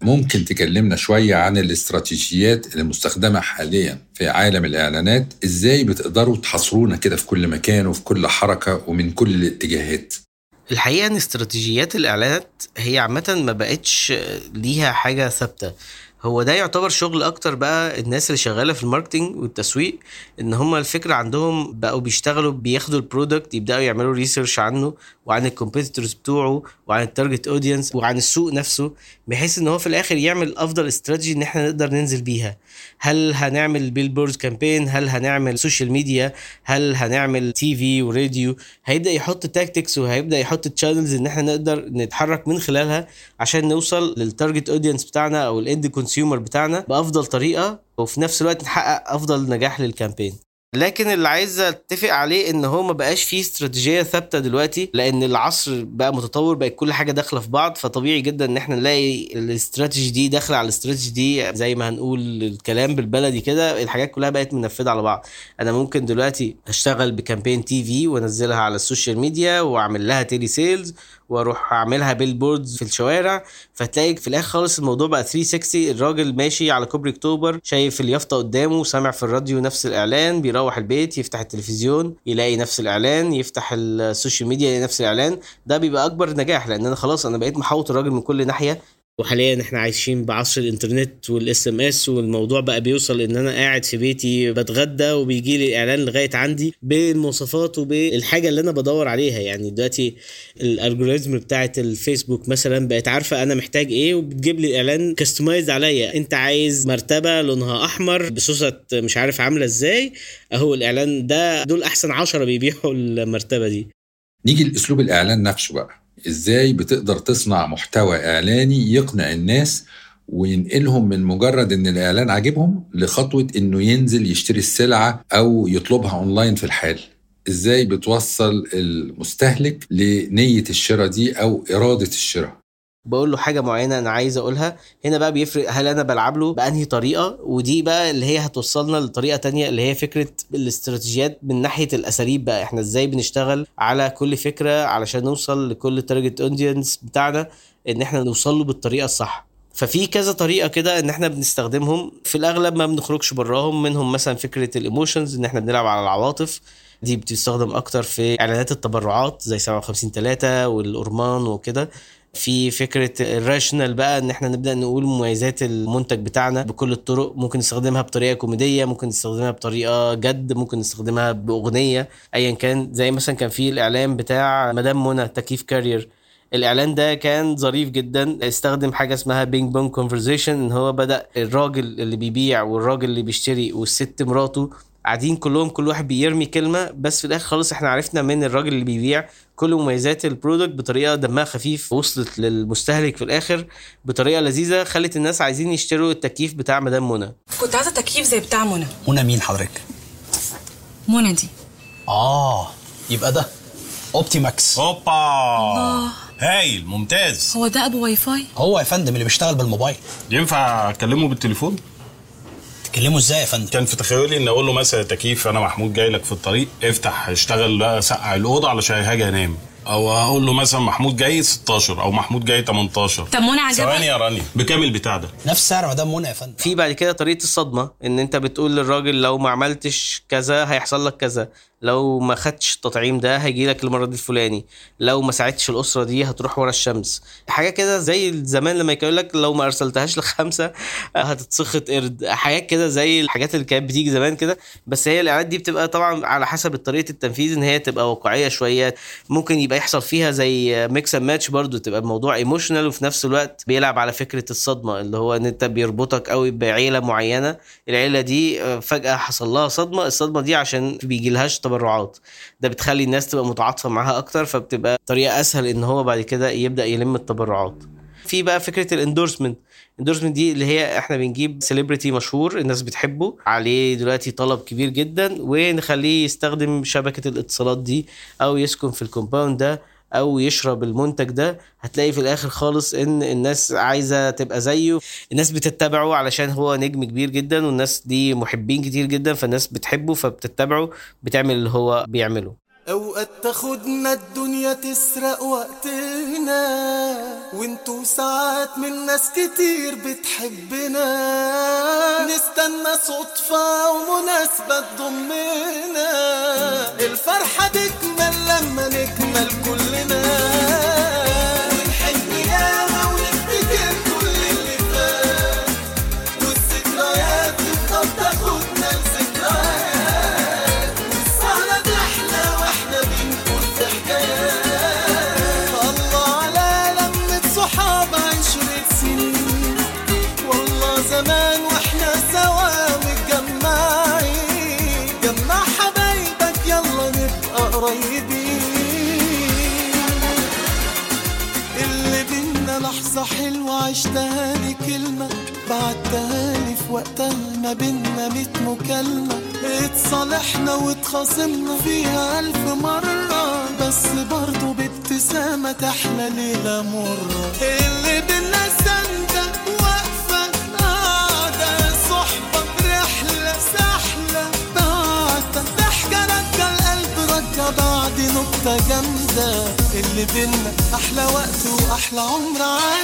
ممكن تكلمنا شوية عن الاستراتيجيات المستخدمة حاليا في عالم الإعلانات إزاي بتقدروا تحصرونا كده في كل مكان وفي كل حركة ومن كل الاتجاهات الحقيقه ان استراتيجيات الاعلانات هي عامه ما بقتش ليها حاجه ثابته هو ده يعتبر شغل اكتر بقى الناس اللي شغاله في الماركتينج والتسويق ان هم الفكره عندهم بقوا بيشتغلوا بياخدوا البرودكت يبداوا يعملوا ريسيرش عنه وعن الكومبيتيتورز بتوعه وعن التارجت اودينس وعن السوق نفسه بحيث ان هو في الاخر يعمل افضل استراتيجي ان احنا نقدر ننزل بيها هل هنعمل بيلبورد كامبين هل هنعمل سوشيال ميديا هل هنعمل تي في وراديو هيبدا يحط تاكتكس وهيبدا يحط تشانلز ان احنا نقدر نتحرك من خلالها عشان نوصل للتارجت اودينس بتاعنا او الاند كونسيومر بتاعنا بافضل طريقه وفي نفس الوقت نحقق افضل نجاح للكامبين لكن اللي عايز اتفق عليه ان هو ما بقاش فيه استراتيجيه ثابته دلوقتي لان العصر بقى متطور بقت كل حاجه داخله في بعض فطبيعي جدا ان احنا نلاقي الاستراتيجي دي داخله على الاستراتيجي دي زي ما هنقول الكلام بالبلدي كده الحاجات كلها بقت منفذه على بعض انا ممكن دلوقتي اشتغل بكامبين تي في وانزلها على السوشيال ميديا واعمل لها تيلي سيلز واروح اعملها بيلبوردز في الشوارع فتلاقي في الاخر خالص الموضوع بقى 360 الراجل ماشي على كوبري اكتوبر شايف اليافطه قدامه سامع في الراديو نفس الاعلان بيروح البيت يفتح التلفزيون يلاقي نفس الاعلان يفتح السوشيال ميديا يلاقي نفس الاعلان ده بيبقى اكبر نجاح لان انا خلاص انا بقيت محوط الراجل من كل ناحيه وحاليا احنا عايشين بعصر الانترنت والاس ام اس والموضوع بقى بيوصل ان انا قاعد في بيتي بتغدى وبيجي لي اعلان لغايه عندي بالمواصفات وبالحاجه اللي انا بدور عليها يعني دلوقتي الالجوريزم بتاعت الفيسبوك مثلا بقت عارفه انا محتاج ايه وبتجيب لي الاعلان كاستمايز عليا انت عايز مرتبه لونها احمر بصوصه مش عارف عامله ازاي اهو الاعلان ده دول احسن عشرة بيبيعوا المرتبه دي نيجي لأسلوب الإعلان نفسه بقى إزاي بتقدر تصنع محتوى إعلاني يقنع الناس وينقلهم من مجرد ان الاعلان عاجبهم لخطوه انه ينزل يشتري السلعه او يطلبها اونلاين في الحال ازاي بتوصل المستهلك لنيه الشراء دي او اراده الشراء بقول له حاجه معينه انا عايز اقولها هنا بقى بيفرق هل انا بلعب له بانهي طريقه ودي بقى اللي هي هتوصلنا لطريقه تانية اللي هي فكره الاستراتيجيات من ناحيه الاساليب بقى احنا ازاي بنشتغل على كل فكره علشان نوصل لكل تارجت اودينس بتاعنا ان احنا نوصل له بالطريقه الصح ففي كذا طريقه كده ان احنا بنستخدمهم في الاغلب ما بنخرجش براهم منهم مثلا فكره الايموشنز ان احنا بنلعب على العواطف دي بتستخدم اكتر في اعلانات التبرعات زي 57 3 والأورمان وكده في فكره الراشنال بقى ان احنا نبدا نقول مميزات المنتج بتاعنا بكل الطرق ممكن نستخدمها بطريقه كوميديه ممكن نستخدمها بطريقه جد ممكن نستخدمها باغنيه ايا كان زي مثلا كان في الاعلان بتاع مدام منى تكييف كارير الاعلان ده كان ظريف جدا استخدم حاجه اسمها بينج بونج كونفرزيشن ان هو بدا الراجل اللي بيبيع والراجل اللي بيشتري والست مراته قاعدين كلهم كل واحد بيرمي كلمه بس في الاخر خالص احنا عرفنا من الراجل اللي بيبيع كل مميزات البرودكت بطريقه دمها خفيف وصلت للمستهلك في الاخر بطريقه لذيذه خلت الناس عايزين يشتروا التكييف بتاع مدام منى كنت عايزه تكييف زي بتاع منى منى مين حضرتك؟ منى دي اه يبقى ده اوبتيماكس اوبا الله هايل ممتاز هو ده ابو واي فاي هو يا فندم اللي بيشتغل بالموبايل ينفع اكلمه بالتليفون تكلمه ازاي يا فندم كان في تخيلي ان اقول له مثلا تكييف انا محمود جاي لك في الطريق افتح اشتغل بقى سقع الاوضه علشان هاجي انام او اقول له مثلا محمود جاي 16 او محمود جاي 18 طب منى عجبك ثواني يا رانيا بكام البتاع ده نفس سعر مدام منى يا فندم في بعد كده طريقه الصدمه ان انت بتقول للراجل لو ما عملتش كذا هيحصل لك كذا لو ما خدتش التطعيم ده هيجي لك المرض الفلاني لو ما ساعدتش الاسره دي هتروح ورا الشمس حاجه كده زي زمان لما يقول لك لو ما ارسلتهاش لخمسه هتتسخط قرد حاجات كده زي الحاجات اللي كانت بتيجي زمان كده بس هي الاعلانات دي بتبقى طبعا على حسب طريقه التنفيذ ان هي تبقى واقعيه شويه ممكن يبقى يحصل فيها زي ميكس اند ماتش برضو تبقى الموضوع ايموشنال وفي نفس الوقت بيلعب على فكره الصدمه اللي هو ان انت بيربطك قوي بعيله معينه العيله دي فجاه حصل لها صدمه الصدمه دي عشان بيجي لهاش تبرعات ده بتخلي الناس تبقى متعاطفه معاها اكتر فبتبقى طريقه اسهل ان هو بعد كده يبدا يلم التبرعات في بقى فكره الاندورسمنت الاندورسمنت دي اللي هي احنا بنجيب سيلبرتي مشهور الناس بتحبه عليه دلوقتي طلب كبير جدا ونخليه يستخدم شبكه الاتصالات دي او يسكن في الكومباوند ده او يشرب المنتج ده هتلاقي في الاخر خالص ان الناس عايزه تبقى زيه الناس بتتبعه علشان هو نجم كبير جدا والناس دي محبين كتير جدا فالناس بتحبه فبتتبعه بتعمل اللي هو بيعمله اوقات تاخدنا الدنيا تسرق وقتنا كلنا وانتو ساعات من ناس كتير بتحبنا نستنى صدفة ومناسبة تضمنا الفرحة تكمل لما نكمل كلنا ونحن ياما ونفتكر كل اللي فات والذكريات تفضل تاخدنا لذكريات والسهرة تحلى واحنا بنقول في حكايات الله على لمة صحاب عشرة سنين والله زمان واحنا سوا متجمعين جمع حبايبك يلا نبقى قريبين اللي بينا لحظة حلوة عشتها لي كلمة بعتها لي في وقتها ما بينا ميت مكالمة اتصالحنا واتخاصمنا فيها ألف مرة بس برضه بابتسامة تحلى ليلة مرة اللي بينا سندة واقفة قاعدة صحبة برحلة سحلة بعدة ضحكة رجع القلب رجع بعد نكتة جامدة اللي بينا أحلى وقت وأحلى عمر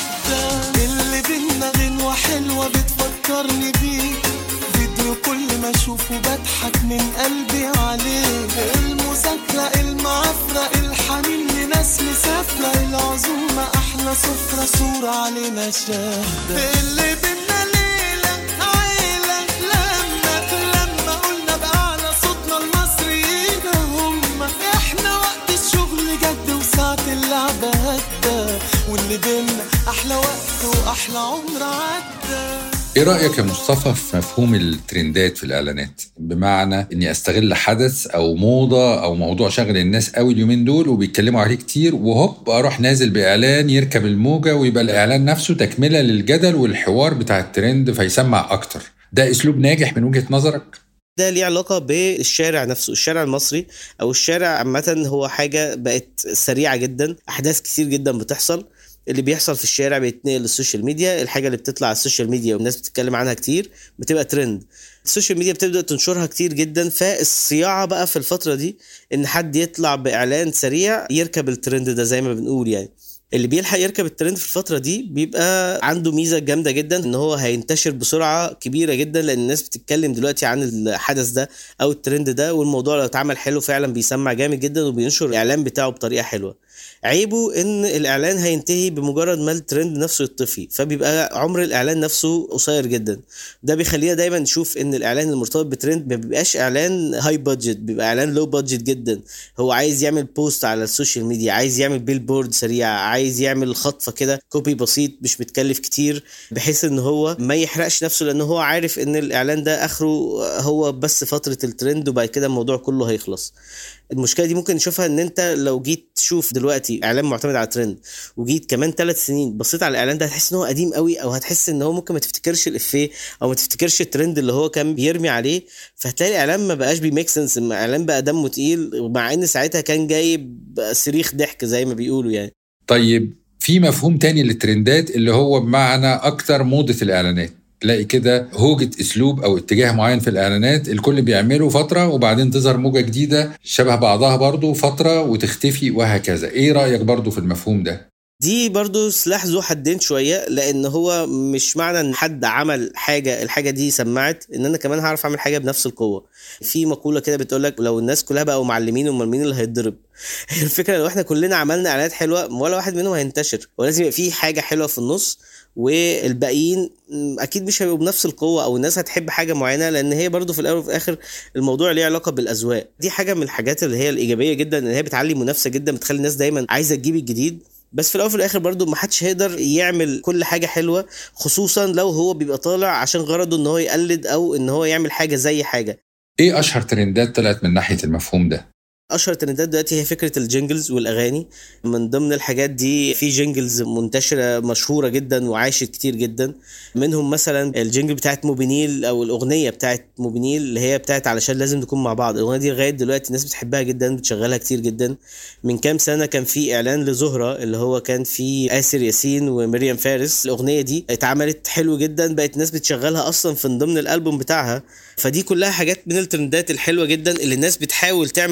عدى اللي بينا غنوة حلوة بتفكرني بيك فيديو كل ما اشوفه بضحك من قلبي عليه المذاكرة المعافرة الحنين لناس مسافرة العزومة أحلى سفرة صورة علينا شاهدة اللي بينا ليلة عيلة لما لما قلنا بأعلى صوتنا المصريين هم احنا وقت الشغل جد وساعة اللعبة هدى واللي بينا أحلى وقت وأحلى عمر عدى ايه رأيك يا مصطفى في مفهوم الترندات في الإعلانات؟ بمعنى إني أستغل حدث أو موضة أو موضوع شاغل الناس قوي اليومين دول وبيتكلموا عليه كتير وهوب أروح نازل بإعلان يركب الموجة ويبقى الإعلان نفسه تكملة للجدل والحوار بتاع الترند فيسمع أكتر. ده أسلوب ناجح من وجهة نظرك؟ ده ليه علاقة بالشارع نفسه الشارع المصري أو الشارع عامة هو حاجة بقت سريعة جدا أحداث كتير جدا بتحصل اللي بيحصل في الشارع بيتنقل للسوشيال ميديا الحاجة اللي بتطلع على السوشيال ميديا والناس بتتكلم عنها كتير بتبقى ترند السوشيال ميديا بتبدأ تنشرها كتير جدا فالصياعة بقى في الفترة دي إن حد يطلع بإعلان سريع يركب الترند ده زي ما بنقول يعني اللي بيلحق يركب الترند في الفترة دي بيبقى عنده ميزة جامدة جدا ان هو هينتشر بسرعة كبيرة جدا لان الناس بتتكلم دلوقتي عن الحدث ده او الترند ده والموضوع لو اتعمل حلو فعلا بيسمع جامد جدا وبينشر الاعلان بتاعه بطريقة حلوة عيبه ان الاعلان هينتهي بمجرد ما الترند نفسه يطفي فبيبقى عمر الاعلان نفسه قصير جدا ده بيخلينا دايما نشوف ان الاعلان المرتبط بترند ما بيبقاش اعلان هاي بادجت بيبقى اعلان لو بادجت جدا هو عايز يعمل بوست على السوشيال ميديا عايز يعمل بيل بورد سريع عايز يعمل خطفه كده كوبي بسيط مش متكلف كتير بحيث ان هو ما يحرقش نفسه لان هو عارف ان الاعلان ده اخره هو بس فتره الترند وبعد كده الموضوع كله هيخلص المشكله دي ممكن نشوفها ان انت لو جيت تشوف دلوقتي اعلان معتمد على ترند وجيت كمان ثلاث سنين بصيت على الاعلان ده هتحس ان هو قديم قوي او هتحس ان هو ممكن ما تفتكرش الافيه او ما تفتكرش الترند اللي هو كان بيرمي عليه فهتلاقي الاعلان ما بقاش بيميك سنس الاعلان بقى دمه تقيل مع ان ساعتها كان جايب صريخ ضحك زي ما بيقولوا يعني طيب في مفهوم تاني للترندات اللي هو بمعنى أكتر موضة الإعلانات تلاقي كده هوجة أسلوب أو اتجاه معين في الإعلانات الكل بيعمله فترة وبعدين تظهر موجة جديدة شبه بعضها برضو فترة وتختفي وهكذا إيه رأيك برضو في المفهوم ده؟ دي برضو سلاح ذو حدين شوية لأن هو مش معنى إن حد عمل حاجة الحاجة دي سمعت إن أنا كمان هعرف أعمل حاجة بنفس القوة في مقولة كده بتقولك لو الناس كلها بقوا معلمين أمال مين اللي هيتضرب هي الفكرة لو إحنا كلنا عملنا إعلانات حلوة ولا واحد منهم هينتشر ولازم يبقى في حاجة حلوة في النص والباقيين اكيد مش هيبقوا بنفس القوه او الناس هتحب حاجه معينه لان هي برضو في الاول وفي الاخر الموضوع ليه علاقه بالاذواق دي حاجه من الحاجات اللي هي الايجابيه جدا ان هي بتعلي منافسه جدا بتخلي الناس دايما عايزه تجيب الجديد بس في الاول وفي الاخر برضو ما حدش هيقدر يعمل كل حاجه حلوه خصوصا لو هو بيبقى طالع عشان غرضه ان هو يقلد او ان هو يعمل حاجه زي حاجه إيه أشهر ترندات طلعت من ناحية المفهوم ده؟ اشهر ترندات دلوقتي هي فكره الجينجلز والاغاني من ضمن الحاجات دي في جينجلز منتشره مشهوره جدا وعاشت كتير جدا منهم مثلا الجينجل بتاعت موبينيل او الاغنيه بتاعت موبينيل اللي هي بتاعت علشان لازم نكون مع بعض الاغنيه دي لغايه دلوقتي الناس بتحبها جدا بتشغلها كتير جدا من كام سنه كان في اعلان لزهره اللي هو كان في اسر ياسين ومريم فارس الاغنيه دي اتعملت حلو جدا بقت الناس بتشغلها اصلا في ضمن الالبوم بتاعها فدي كلها حاجات من الترندات الحلوه جدا اللي الناس بتحاول تعمل زيها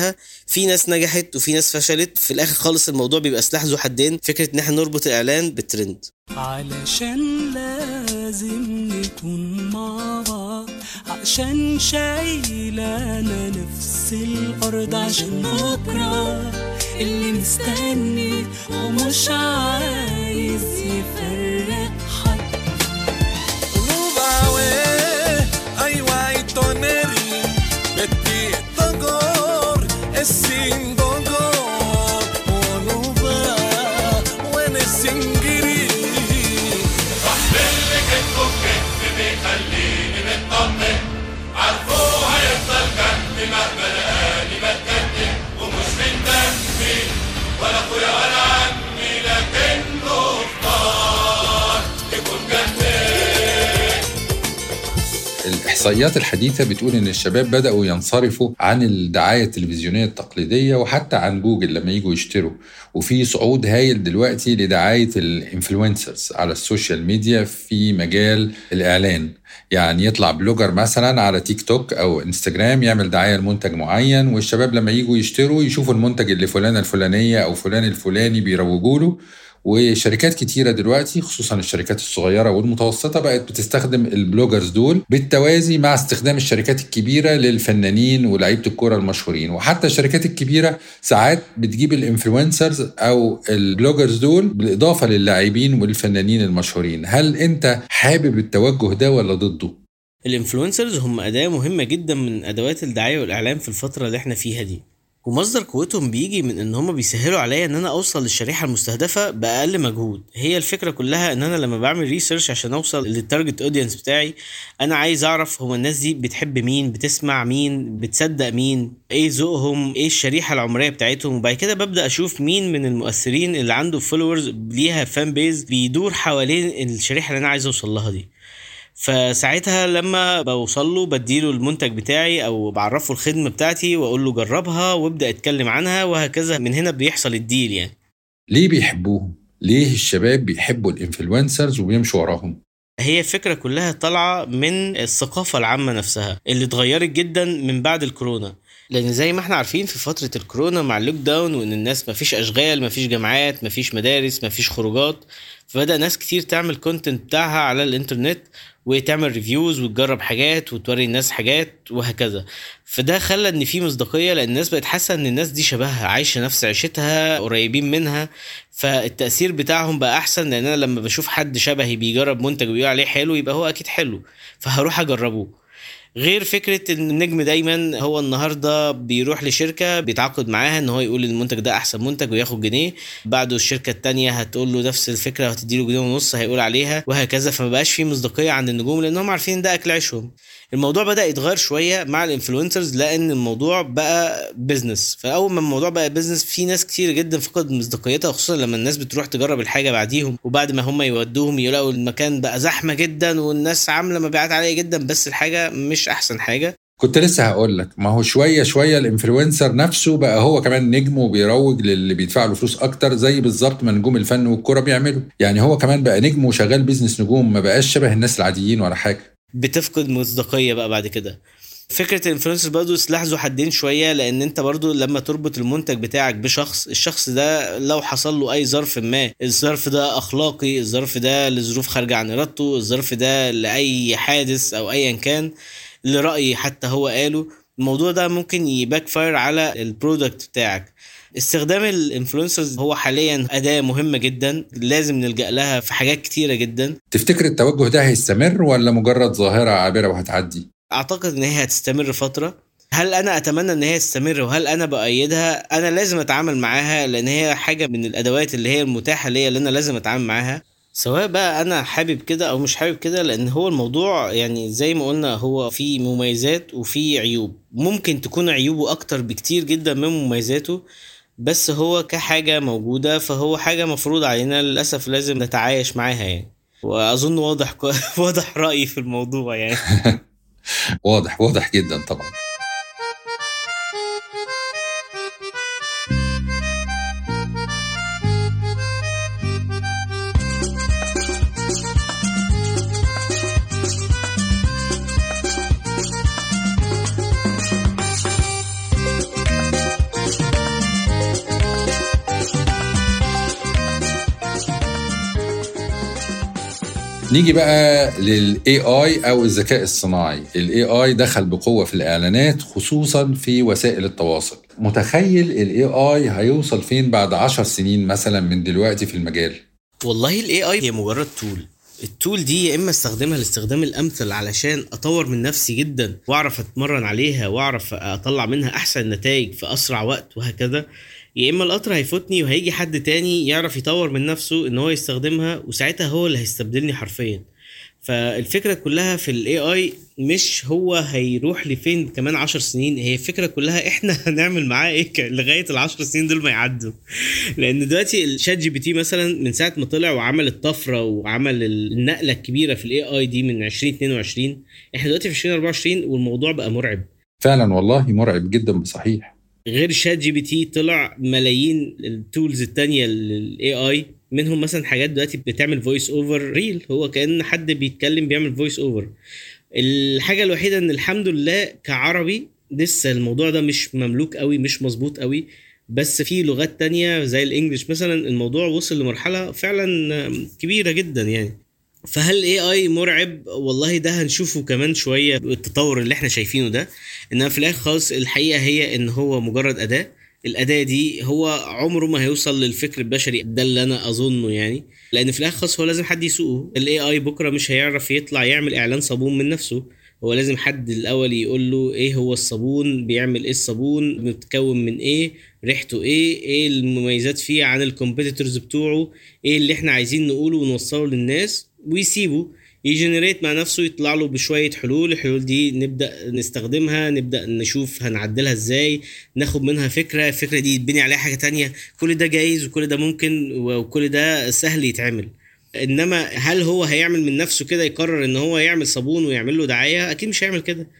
كلها في ناس نجحت وفي ناس فشلت في الاخر خالص الموضوع بيبقى سلاح ذو حدين فكره ان احنا نربط الاعلان بالترند علشان لازم نكون مع بعض عشان شايلانا نفس الأرض عشان بكرة اللي مستني ومش عايز يفرق حد Ay, guay, toneri, beti togor, esin gogor, onuba, wen esingiri. اللي كتبه بكتف بيخليني مطمن عارفه هيفضل جنبي مهما لقاني بتقدم ومش من دمي ولا اخويا ولا عمي لكنه اختار يكون جنبي الإحصائيات الحديثة بتقول إن الشباب بدأوا ينصرفوا عن الدعاية التلفزيونية التقليدية وحتى عن جوجل لما يجوا يشتروا وفي صعود هايل دلوقتي لدعاية الانفلونسرز على السوشيال ميديا في مجال الإعلان يعني يطلع بلوجر مثلا على تيك توك أو انستجرام يعمل دعاية لمنتج معين والشباب لما يجوا يشتروا يشوفوا المنتج اللي فلانة الفلانية أو فلان الفلاني بيروجوا له وشركات كتيرة دلوقتي خصوصا الشركات الصغيرة والمتوسطة بقت بتستخدم البلوجرز دول بالتوازي مع استخدام الشركات الكبيرة للفنانين ولاعيبة الكورة المشهورين وحتى الشركات الكبيرة ساعات بتجيب الانفلونسرز أو البلوجرز دول بالإضافة للاعبين والفنانين المشهورين هل أنت حابب التوجه ده ولا ضده؟ الانفلونسرز هم أداة مهمة جدا من أدوات الدعاية والإعلان في الفترة اللي احنا فيها دي ومصدر قوتهم بيجي من ان هم بيسهلوا عليا ان انا اوصل للشريحه المستهدفه باقل مجهود هي الفكره كلها ان انا لما بعمل ريسيرش عشان اوصل للتارجت اودينس بتاعي انا عايز اعرف هو الناس دي بتحب مين بتسمع مين بتصدق مين ايه ذوقهم ايه الشريحه العمريه بتاعتهم وبعد كده ببدا اشوف مين من المؤثرين اللي عنده فولورز ليها فان بيز بيدور حوالين الشريحه اللي انا عايز اوصل لها دي فساعتها لما بوصل له بديله المنتج بتاعي او بعرفه الخدمه بتاعتي واقول له جربها وابدا اتكلم عنها وهكذا من هنا بيحصل الديل يعني ليه بيحبوهم؟ ليه الشباب بيحبوا الانفلونسرز وبيمشوا وراهم؟ هي الفكرة كلها طالعة من الثقافة العامة نفسها اللي اتغيرت جدا من بعد الكورونا لان زي ما احنا عارفين في فترة الكورونا مع اللوك داون وان الناس مفيش اشغال مفيش جامعات مفيش مدارس مفيش خروجات فبدأ ناس كتير تعمل كونتنت بتاعها على الانترنت وتعمل ريفيوز وتجرب حاجات وتوري الناس حاجات وهكذا فده خلى ان في مصداقيه لان الناس بقت حاسه ان الناس دي شبهها عايشه نفس عيشتها قريبين منها فالتاثير بتاعهم بقى احسن لان انا لما بشوف حد شبهي بيجرب منتج وبيقول عليه حلو يبقى هو اكيد حلو فهروح اجربه غير فكرة ان النجم دايما هو النهاردة بيروح لشركة بيتعاقد معاها ان هو يقول المنتج ده احسن منتج وياخد جنيه بعده الشركة التانية هتقول له نفس الفكرة وهتديله جنيه ونص هيقول عليها وهكذا فما بقاش في مصداقية عند النجوم لانهم عارفين إن ده اكل عيشهم الموضوع بدأ يتغير شوية مع الانفلونسرز لان الموضوع بقى بيزنس فاول ما الموضوع بقى بيزنس في ناس كتير جدا فقدت مصداقيتها خصوصا لما الناس بتروح تجرب الحاجة بعديهم وبعد ما هم يودوهم يلاقوا المكان بقى زحمة جدا والناس عاملة مبيعات عالية جدا بس الحاجة مش احسن حاجة كنت لسه هقول لك ما هو شويه شويه الانفلونسر نفسه بقى هو كمان نجم وبيروج للي بيدفع له فلوس اكتر زي بالظبط ما نجوم الفن والكوره بيعملوا يعني هو كمان بقى نجم وشغال بيزنس نجوم ما بقاش شبه الناس العاديين ولا حاجه بتفقد مصداقيه بقى بعد كده فكره الانفلونسر برضه سلاح ذو حدين شويه لان انت برضه لما تربط المنتج بتاعك بشخص الشخص ده لو حصل له اي ظرف ما الظرف ده اخلاقي الظرف ده لظروف خارجه عن ارادته الظرف ده لاي حادث او ايا كان لراي حتى هو قاله الموضوع ده ممكن يباك فاير على البرودكت بتاعك استخدام الانفلونسرز هو حاليا اداه مهمه جدا لازم نلجا لها في حاجات كتيره جدا تفتكر التوجه ده هيستمر ولا مجرد ظاهره عابره وهتعدي اعتقد ان هي هتستمر فتره هل انا اتمنى ان هي تستمر وهل انا بايدها انا لازم اتعامل معاها لان هي حاجه من الادوات اللي هي المتاحه ليا اللي انا لازم اتعامل معاها سواء بقى انا حابب كده او مش حابب كده لان هو الموضوع يعني زي ما قلنا هو فيه مميزات وفيه عيوب ممكن تكون عيوبه اكتر بكتير جدا من مميزاته بس هو كحاجة موجودة فهو حاجة مفروض علينا للأسف لازم نتعايش معاها يعني وأظن واضح واضح رأيي في الموضوع يعني واضح واضح جدا طبعا نيجي بقى للاي اي او الذكاء الصناعي الاي اي دخل بقوه في الاعلانات خصوصا في وسائل التواصل متخيل الاي اي هيوصل فين بعد عشر سنين مثلا من دلوقتي في المجال والله الاي اي هي مجرد تول التول دي يا اما استخدمها الاستخدام الامثل علشان اطور من نفسي جدا واعرف اتمرن عليها واعرف اطلع منها احسن نتائج في اسرع وقت وهكذا يا اما القطر هيفوتني وهيجي حد تاني يعرف يطور من نفسه ان هو يستخدمها وساعتها هو اللي هيستبدلني حرفيا فالفكره كلها في الاي اي مش هو هيروح لفين كمان عشر سنين هي الفكره كلها احنا هنعمل معاه ايه ك- لغايه العشر سنين دول ما يعدوا لان دلوقتي الشات جي بي تي مثلا من ساعه ما طلع وعمل الطفره وعمل النقله الكبيره في الاي اي دي من 2022 احنا دلوقتي في 2024 والموضوع بقى مرعب فعلا والله مرعب جدا صحيح غير شات جي بي تي طلع ملايين التولز التانية للاي اي منهم مثلا حاجات دلوقتي بتعمل فويس اوفر ريل هو كان حد بيتكلم بيعمل فويس اوفر الحاجه الوحيده ان الحمد لله كعربي لسه الموضوع ده مش مملوك قوي مش مظبوط قوي بس في لغات تانية زي الانجليش مثلا الموضوع وصل لمرحله فعلا كبيره جدا يعني فهل الاي اي مرعب والله ده هنشوفه كمان شويه التطور اللي احنا شايفينه ده انما في الاخر خالص الحقيقه هي ان هو مجرد اداه الاداه دي هو عمره ما هيوصل للفكر البشري ده اللي انا اظنه يعني لان في الاخر خالص هو لازم حد يسوقه الاي اي بكره مش هيعرف يطلع يعمل اعلان صابون من نفسه هو لازم حد الاول يقول له ايه هو الصابون بيعمل ايه الصابون متكون من ايه ريحته ايه ايه المميزات فيه عن الكومبيتيتورز بتوعه ايه اللي احنا عايزين نقوله ونوصله للناس ويسيبه يجنريت مع نفسه يطلع له بشويه حلول الحلول دي نبدا نستخدمها نبدا نشوف هنعدلها ازاي ناخد منها فكره الفكره دي يتبني عليها حاجه تانية كل ده جايز وكل ده ممكن وكل ده سهل يتعمل انما هل هو هيعمل من نفسه كده يقرر ان هو يعمل صابون ويعمل له دعايه اكيد مش هيعمل كده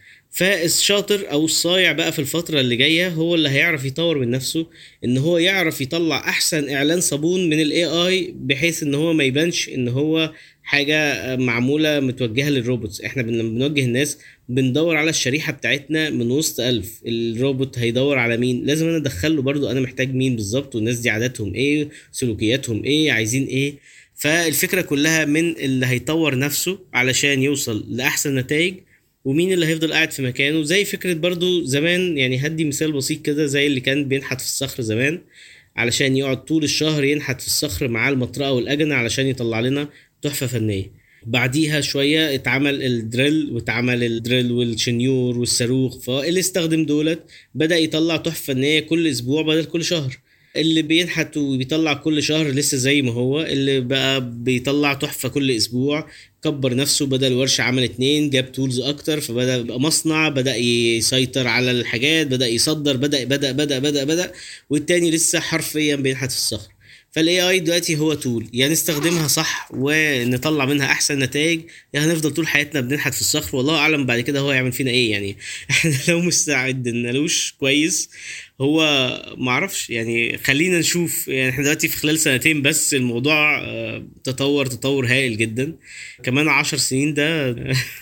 فالشاطر او الصايع بقى في الفتره اللي جايه هو اللي هيعرف يطور من نفسه ان هو يعرف يطلع احسن اعلان صابون من الاي اي بحيث ان هو ما يبانش ان هو حاجه معموله متوجهه للروبوتس احنا بن- لما بنوجه الناس بندور على الشريحه بتاعتنا من وسط ألف الروبوت هيدور على مين لازم انا ادخل له برضو انا محتاج مين بالظبط والناس دي عاداتهم ايه سلوكياتهم ايه عايزين ايه فالفكره كلها من اللي هيطور نفسه علشان يوصل لاحسن نتائج ومين اللي هيفضل قاعد في مكانه زي فكره برضو زمان يعني هدي مثال بسيط كده زي اللي كان بينحت في الصخر زمان علشان يقعد طول الشهر ينحت في الصخر مع المطرقه والاجنه علشان يطلع لنا تحفه فنيه بعديها شويه اتعمل الدريل واتعمل الدريل والشنيور والصاروخ فاللي استخدم دولت بدا يطلع تحفه فنيه كل اسبوع بدل كل شهر اللي بينحت وبيطلع كل شهر لسه زي ما هو اللي بقى بيطلع تحفه كل اسبوع كبر نفسه بدل ورشه عمل اتنين جاب تولز اكتر فبدا يبقى مصنع بدا يسيطر على الحاجات بدا يصدر بدا بدا بدا بدا بدا والتاني لسه حرفيا بينحت في الصخر فالاي اي دلوقتي هو تول يا نستخدمها صح ونطلع منها احسن نتائج يا هنفضل طول حياتنا بننحت في الصخر والله اعلم بعد كده هو يعمل فينا ايه يعني احنا لو مستعدنالوش كويس هو معرفش يعني خلينا نشوف يعني احنا دلوقتي في خلال سنتين بس الموضوع آه، تطور تطور هائل جدا كمان عشر سنين ده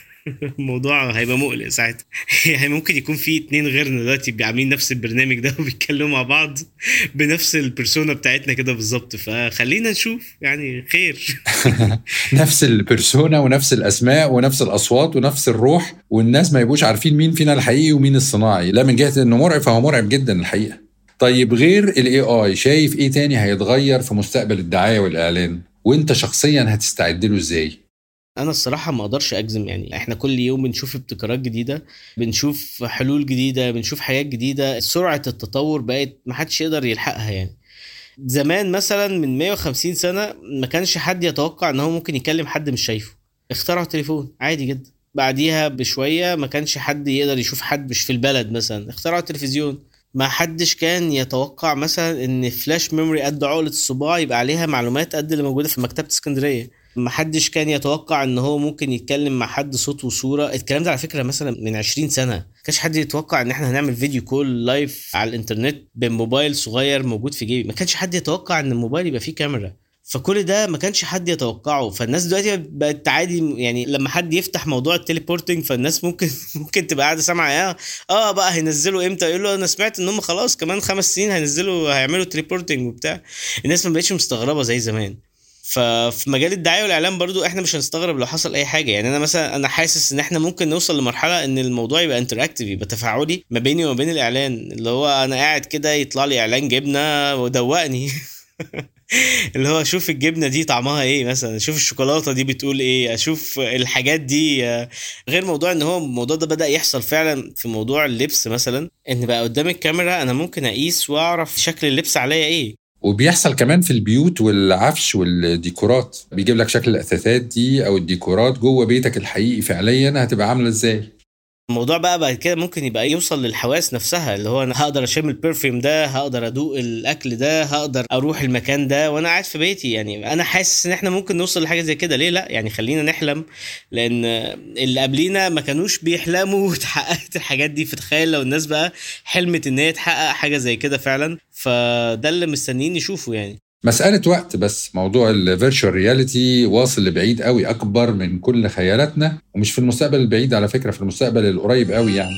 الموضوع هيبقى مقلق ساعتها يعني ممكن يكون في اتنين غيرنا دلوقتي عاملين نفس البرنامج ده وبيتكلموا مع بعض بنفس البرسونا بتاعتنا كده بالظبط فخلينا نشوف يعني خير نفس البرسونا ونفس الاسماء ونفس الاصوات ونفس الروح والناس ما يبقوش عارفين مين فينا الحقيقي ومين الصناعي لا من جهه انه مرعب فهو مرعب جدا الحقيقه طيب غير الاي اي شايف ايه تاني هيتغير في مستقبل الدعايه والاعلان وانت شخصيا هتستعد له ازاي انا الصراحه ما اقدرش اجزم يعني احنا كل يوم بنشوف ابتكارات جديده بنشوف حلول جديده بنشوف حاجات جديده سرعه التطور بقت ما حدش يقدر يلحقها يعني زمان مثلا من 150 سنه ما كانش حد يتوقع ان هو ممكن يكلم حد مش شايفه اخترعوا التليفون عادي جدا بعديها بشويه ما كانش حد يقدر يشوف حد مش في البلد مثلا اخترعوا التلفزيون ما حدش كان يتوقع مثلا ان فلاش ميموري قد عقله الصباع يبقى عليها معلومات قد اللي موجوده في مكتبه اسكندريه ما حدش كان يتوقع ان هو ممكن يتكلم مع حد صوت وصوره الكلام ده على فكره مثلا من 20 سنه ما كانش حد يتوقع ان احنا هنعمل فيديو كول لايف على الانترنت بموبايل صغير موجود في جيبي ما كانش حد يتوقع ان الموبايل يبقى فيه كاميرا فكل ده ما كانش حد يتوقعه فالناس دلوقتي بقت عادي يعني لما حد يفتح موضوع التليبورتنج فالناس ممكن ممكن تبقى قاعده سامعه اه اه بقى هينزلوا امتى يقول له انا سمعت ان هم خلاص كمان خمس سنين هينزلوا هيعملوا تليبورتنج وبتاع الناس ما بقتش مستغربه زي زمان ففي مجال الدعايه والاعلام برضو احنا مش هنستغرب لو حصل اي حاجه يعني انا مثلا انا حاسس ان احنا ممكن نوصل لمرحله ان الموضوع يبقى انتراكتيف يبقى تفاعلي ما بيني وما بين الاعلان اللي هو انا قاعد كده يطلع لي اعلان جبنه ودوقني اللي هو اشوف الجبنه دي طعمها ايه مثلا اشوف الشوكولاته دي بتقول ايه اشوف الحاجات دي آه، غير موضوع ان هو الموضوع ده بدا يحصل فعلا في موضوع اللبس مثلا ان بقى قدام الكاميرا انا ممكن اقيس واعرف شكل اللبس عليا ايه وبيحصل كمان في البيوت والعفش والديكورات بيجيب لك شكل الاثاثات دي او الديكورات جوه بيتك الحقيقي فعليا هتبقى عامله ازاي الموضوع بقى بعد كده ممكن يبقى يوصل للحواس نفسها اللي هو انا هقدر اشم البرفيوم ده هقدر ادوق الاكل ده هقدر اروح المكان ده وانا قاعد في بيتي يعني انا حاسس ان احنا ممكن نوصل لحاجه زي كده ليه لا يعني خلينا نحلم لان اللي قبلينا ما كانوش بيحلموا وتحققت الحاجات دي فتخيل لو الناس بقى حلمت ان هي تحقق حاجه زي كده فعلا فده اللي مستنيين نشوفه يعني مسألة وقت بس موضوع الفيرتشوال رياليتي واصل لبعيد قوي أكبر من كل خيالاتنا ومش في المستقبل البعيد على فكرة في المستقبل القريب قوي يعني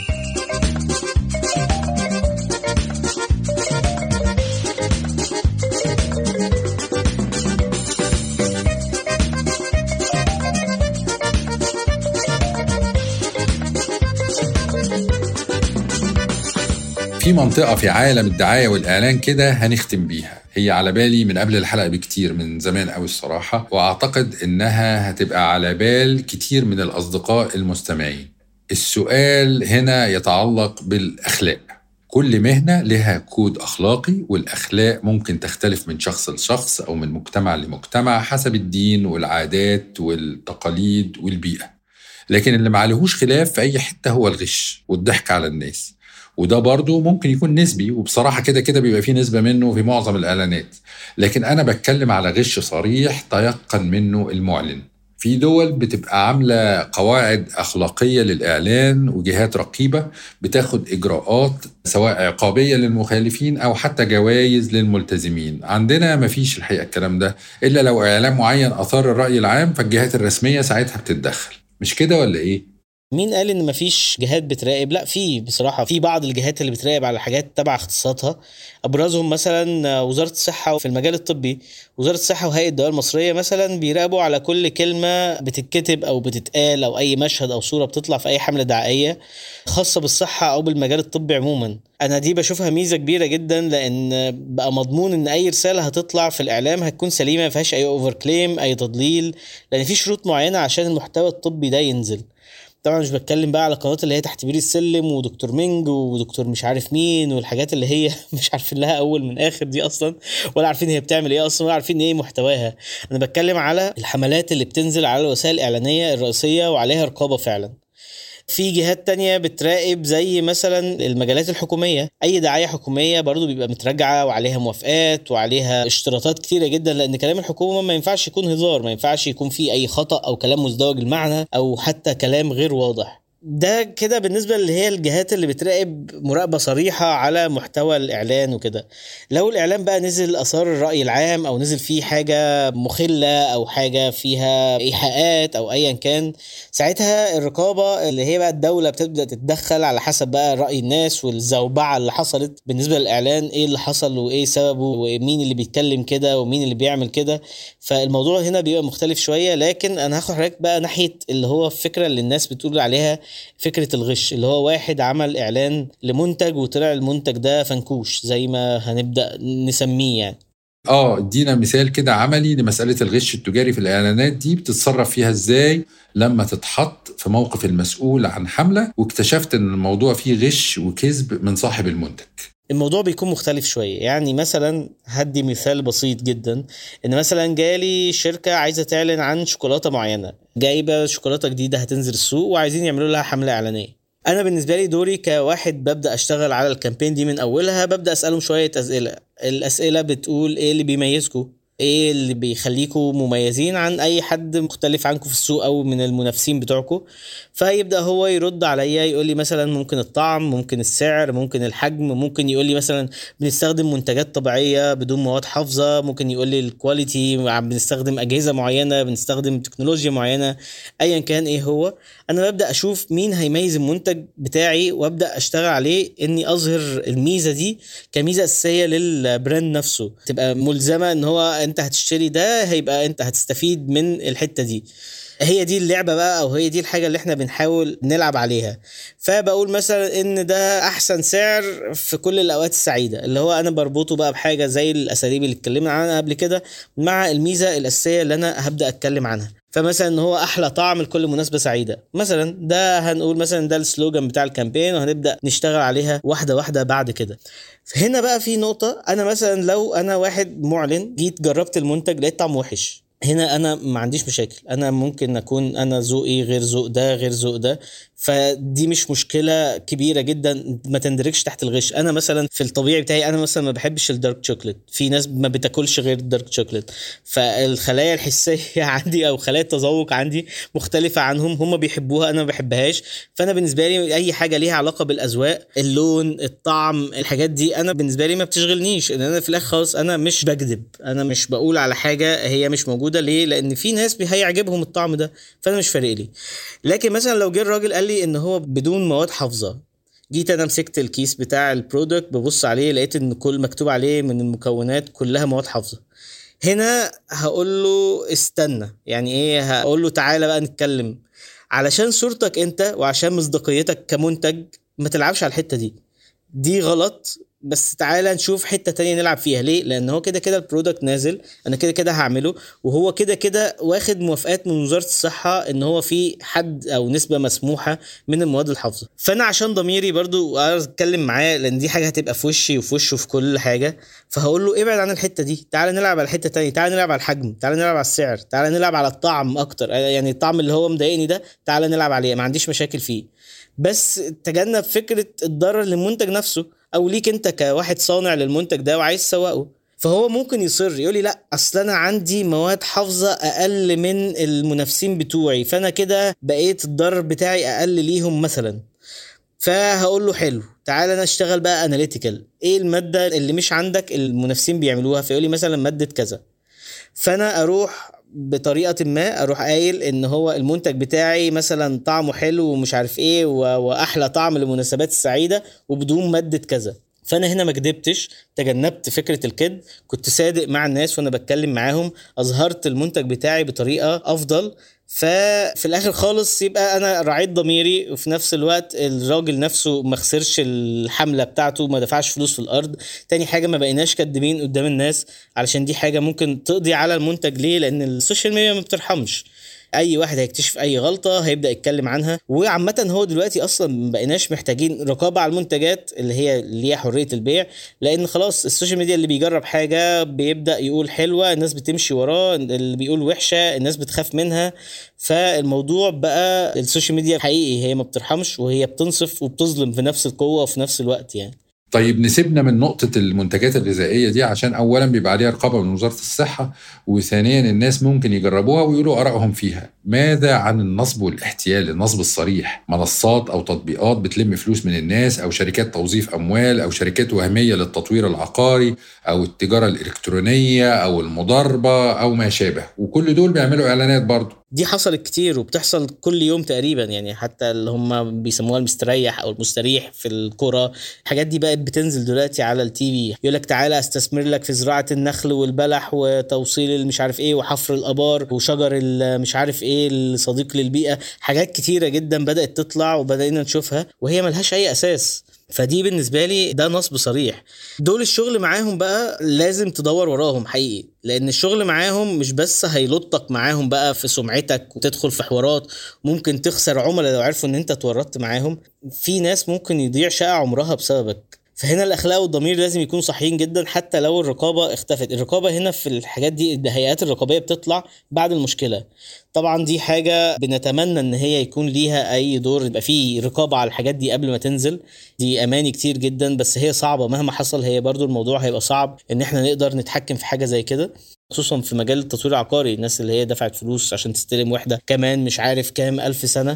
في منطقة في عالم الدعاية والإعلان كده هنختم بيها هي على بالي من قبل الحلقة بكتير من زمان قوي الصراحة وأعتقد إنها هتبقى على بال كتير من الأصدقاء المستمعين السؤال هنا يتعلق بالأخلاق كل مهنة لها كود أخلاقي والأخلاق ممكن تختلف من شخص لشخص أو من مجتمع لمجتمع حسب الدين والعادات والتقاليد والبيئة لكن اللي معلهوش خلاف في أي حتة هو الغش والضحك على الناس وده برضه ممكن يكون نسبي وبصراحة كده كده بيبقى فيه نسبة منه في معظم الإعلانات لكن أنا بتكلم على غش صريح تيقن منه المعلن في دول بتبقى عاملة قواعد أخلاقية للإعلان وجهات رقيبة بتاخد إجراءات سواء عقابية للمخالفين أو حتى جوائز للملتزمين عندنا مفيش الحقيقة الكلام ده إلا لو إعلان معين أثار الرأي العام فالجهات الرسمية ساعتها بتتدخل مش كده ولا إيه؟ مين قال ان مفيش جهات بتراقب لا في بصراحه في بعض الجهات اللي بتراقب على حاجات تبع اختصاصاتها ابرزهم مثلا وزاره الصحه في المجال الطبي وزاره الصحه وهيئه الدواء المصريه مثلا بيراقبوا على كل كلمه بتتكتب او بتتقال او اي مشهد او صوره بتطلع في اي حمله دعائيه خاصه بالصحه او بالمجال الطبي عموما انا دي بشوفها ميزه كبيره جدا لان بقى مضمون ان اي رساله هتطلع في الاعلام هتكون سليمه ما فيهاش اي اوفر كليم اي تضليل لان في شروط معينه عشان المحتوى الطبي ده ينزل طبعا مش بتكلم بقى على القنوات اللي هي تحت بير السلم ودكتور مينج ودكتور مش عارف مين والحاجات اللي هي مش عارفين لها اول من اخر دي اصلا ولا عارفين هي بتعمل ايه اصلا ولا عارفين ايه محتواها انا بتكلم على الحملات اللي بتنزل على الوسائل الاعلانيه الرئيسيه وعليها رقابه فعلا في جهات تانية بتراقب زي مثلا المجالات الحكومية أي دعاية حكومية برضو بيبقى متراجعة وعليها موافقات وعليها اشتراطات كتيرة جدا لأن كلام الحكومة ما ينفعش يكون هزار ما ينفعش يكون فيه أي خطأ أو كلام مزدوج المعنى أو حتى كلام غير واضح ده كده بالنسبه اللي هي الجهات اللي بتراقب مراقبه صريحه على محتوى الاعلان وكده لو الاعلان بقى نزل اثار الراي العام او نزل فيه حاجه مخله او حاجه فيها ايحاءات او ايا كان ساعتها الرقابه اللي هي بقى الدوله بتبدا تتدخل على حسب بقى راي الناس والزوبعه اللي حصلت بالنسبه للاعلان ايه اللي حصل وايه سببه ومين اللي بيتكلم كده ومين اللي بيعمل كده فالموضوع هنا بيبقى مختلف شويه لكن انا هاخد حضرتك بقى ناحيه اللي هو الفكره اللي الناس بتقول عليها فكره الغش اللي هو واحد عمل اعلان لمنتج وطلع المنتج ده فنكوش زي ما هنبدا نسميه يعني اه ادينا مثال كده عملي لمساله الغش التجاري في الاعلانات دي بتتصرف فيها ازاي لما تتحط في موقف المسؤول عن حمله واكتشفت ان الموضوع فيه غش وكذب من صاحب المنتج الموضوع بيكون مختلف شويه يعني مثلا هدي مثال بسيط جدا ان مثلا جالي شركه عايزه تعلن عن شوكولاته معينه جايبه شوكولاته جديده هتنزل السوق وعايزين يعملوا لها حمله اعلانيه انا بالنسبه لي دوري كواحد ببدا اشتغل على الكامبين دي من اولها ببدا اسالهم شويه اسئله الاسئله بتقول ايه اللي بيميزكم ايه اللي بيخليكم مميزين عن اي حد مختلف عنكم في السوق او من المنافسين بتوعكم فيبدا هو يرد عليا يقول لي مثلا ممكن الطعم ممكن السعر ممكن الحجم ممكن يقول لي مثلا بنستخدم منتجات طبيعيه بدون مواد حافظه ممكن يقول لي الكواليتي بنستخدم اجهزه معينه بنستخدم تكنولوجيا معينه ايا كان ايه هو انا ببدا اشوف مين هيميز المنتج بتاعي وابدا اشتغل عليه اني اظهر الميزه دي كميزه اساسيه للبراند نفسه تبقى ملزمه ان هو انت هتشتري ده هيبقى انت هتستفيد من الحته دي هي دي اللعبه بقى او هي دي الحاجه اللي احنا بنحاول نلعب عليها فبقول مثلا ان ده احسن سعر في كل الاوقات السعيده اللي هو انا بربطه بقى بحاجه زي الاساليب اللي اتكلمنا عنها قبل كده مع الميزه الاساسيه اللي انا هبدا اتكلم عنها فمثلا ان هو احلى طعم لكل مناسبه سعيده مثلا ده هنقول مثلا ده السلوجان بتاع الكامبين وهنبدا نشتغل عليها واحده واحده بعد كده هنا بقى في نقطه انا مثلا لو انا واحد معلن جيت جربت المنتج لقيت طعمه وحش هنا انا ما عنديش مشاكل انا ممكن اكون انا ذوقي غير ذوق ده غير ذوق ده فدي مش مشكله كبيره جدا ما تندرجش تحت الغش انا مثلا في الطبيعي بتاعي انا مثلا ما بحبش الدارك شوكليت في ناس ما بتاكلش غير الدارك شوكليت فالخلايا الحسيه عندي او خلايا التذوق عندي مختلفه عنهم هم بيحبوها انا ما بحبهاش فانا بالنسبه لي اي حاجه ليها علاقه بالاذواق اللون الطعم الحاجات دي انا بالنسبه لي ما بتشغلنيش ان انا في الاخر خالص انا مش بكذب انا مش بقول على حاجه هي مش موجوده ليه لان في ناس هيعجبهم الطعم ده فانا مش فارق لي لكن مثلا لو جه الراجل قال لي ان هو بدون مواد حافظه جيت انا مسكت الكيس بتاع البرودكت ببص عليه لقيت ان كل مكتوب عليه من المكونات كلها مواد حافظه هنا هقول له استنى يعني ايه هقول له تعالى بقى نتكلم علشان صورتك انت وعشان مصداقيتك كمنتج ما تلعبش على الحته دي دي غلط بس تعالى نشوف حته تانية نلعب فيها ليه لان هو كده كده البرودكت نازل انا كده كده هعمله وهو كده كده واخد موافقات من وزاره الصحه ان هو في حد او نسبه مسموحه من المواد الحافظه فانا عشان ضميري برضو عايز اتكلم معاه لان دي حاجه هتبقى في وشي وفي وشه في كل حاجه فهقول له ابعد عن الحته دي تعالى نلعب على حته تانية تعالى نلعب على الحجم تعالى نلعب على السعر تعالى نلعب على الطعم اكتر يعني الطعم اللي هو مضايقني ده تعالى نلعب عليه ما عنديش مشاكل فيه بس تجنب فكره الضرر للمنتج نفسه او ليك انت كواحد صانع للمنتج ده وعايز تسوقه فهو ممكن يصر يقول لي لا اصل انا عندي مواد حافظه اقل من المنافسين بتوعي فانا كده بقيت الضرر بتاعي اقل ليهم مثلا فهقول له حلو تعالى انا اشتغل بقى اناليتيكال ايه الماده اللي مش عندك المنافسين بيعملوها فيقول لي مثلا ماده كذا فانا اروح بطريقه ما اروح قايل ان هو المنتج بتاعي مثلا طعمه حلو ومش عارف ايه و- واحلى طعم للمناسبات السعيده وبدون ماده كذا فانا هنا ما كدبتش تجنبت فكره الكذب كنت صادق مع الناس وانا بتكلم معاهم اظهرت المنتج بتاعي بطريقه افضل ففي الاخر خالص يبقى انا راعيت ضميري وفي نفس الوقت الراجل نفسه ما خسرش الحمله بتاعته ما دفعش فلوس في الارض تاني حاجه ما بقيناش كدابين قدام الناس علشان دي حاجه ممكن تقضي على المنتج ليه لان السوشيال ميديا ما بترحمش اي واحد هيكتشف اي غلطه هيبدا يتكلم عنها وعامه هو دلوقتي اصلا ما بقيناش محتاجين رقابه على المنتجات اللي هي اللي هي حريه البيع لان خلاص السوشيال ميديا اللي بيجرب حاجه بيبدا يقول حلوه الناس بتمشي وراه اللي بيقول وحشه الناس بتخاف منها فالموضوع بقى السوشيال ميديا حقيقي هي ما بترحمش وهي بتنصف وبتظلم في نفس القوه وفي نفس الوقت يعني طيب نسيبنا من نقطة المنتجات الغذائية دي عشان أولا بيبقى عليها رقابة من وزارة الصحة وثانيا الناس ممكن يجربوها ويقولوا آرائهم فيها ماذا عن النصب والاحتيال النصب الصريح منصات أو تطبيقات بتلم فلوس من الناس أو شركات توظيف أموال أو شركات وهمية للتطوير العقاري أو التجارة الإلكترونية أو المضاربة أو ما شابه وكل دول بيعملوا إعلانات برضه دي حصلت كتير وبتحصل كل يوم تقريبا يعني حتى اللي هم بيسموها المستريح او المستريح في الكرة الحاجات دي بقت بتنزل دلوقتي على التي في يقول لك تعالى استثمر لك في زراعة النخل والبلح وتوصيل المش عارف ايه وحفر الابار وشجر مش عارف ايه الصديق للبيئة حاجات كتيرة جدا بدأت تطلع وبدأنا نشوفها وهي ملهاش اي اساس فدي بالنسبة لي ده نصب صريح دول الشغل معاهم بقى لازم تدور وراهم حقيقي لان الشغل معاهم مش بس هيلطك معاهم بقى في سمعتك وتدخل في حوارات ممكن تخسر عملاء لو عرفوا ان انت اتورطت معاهم في ناس ممكن يضيع شقة عمرها بسببك فهنا الاخلاق والضمير لازم يكونوا صحيين جدا حتى لو الرقابه اختفت الرقابه هنا في الحاجات دي الهيئات الرقابيه بتطلع بعد المشكله طبعا دي حاجه بنتمنى ان هي يكون ليها اي دور يبقى في رقابه على الحاجات دي قبل ما تنزل دي اماني كتير جدا بس هي صعبه مهما حصل هي برضو الموضوع هيبقى صعب ان احنا نقدر نتحكم في حاجه زي كده خصوصا في مجال التطوير العقاري الناس اللي هي دفعت فلوس عشان تستلم وحده كمان مش عارف كام الف سنه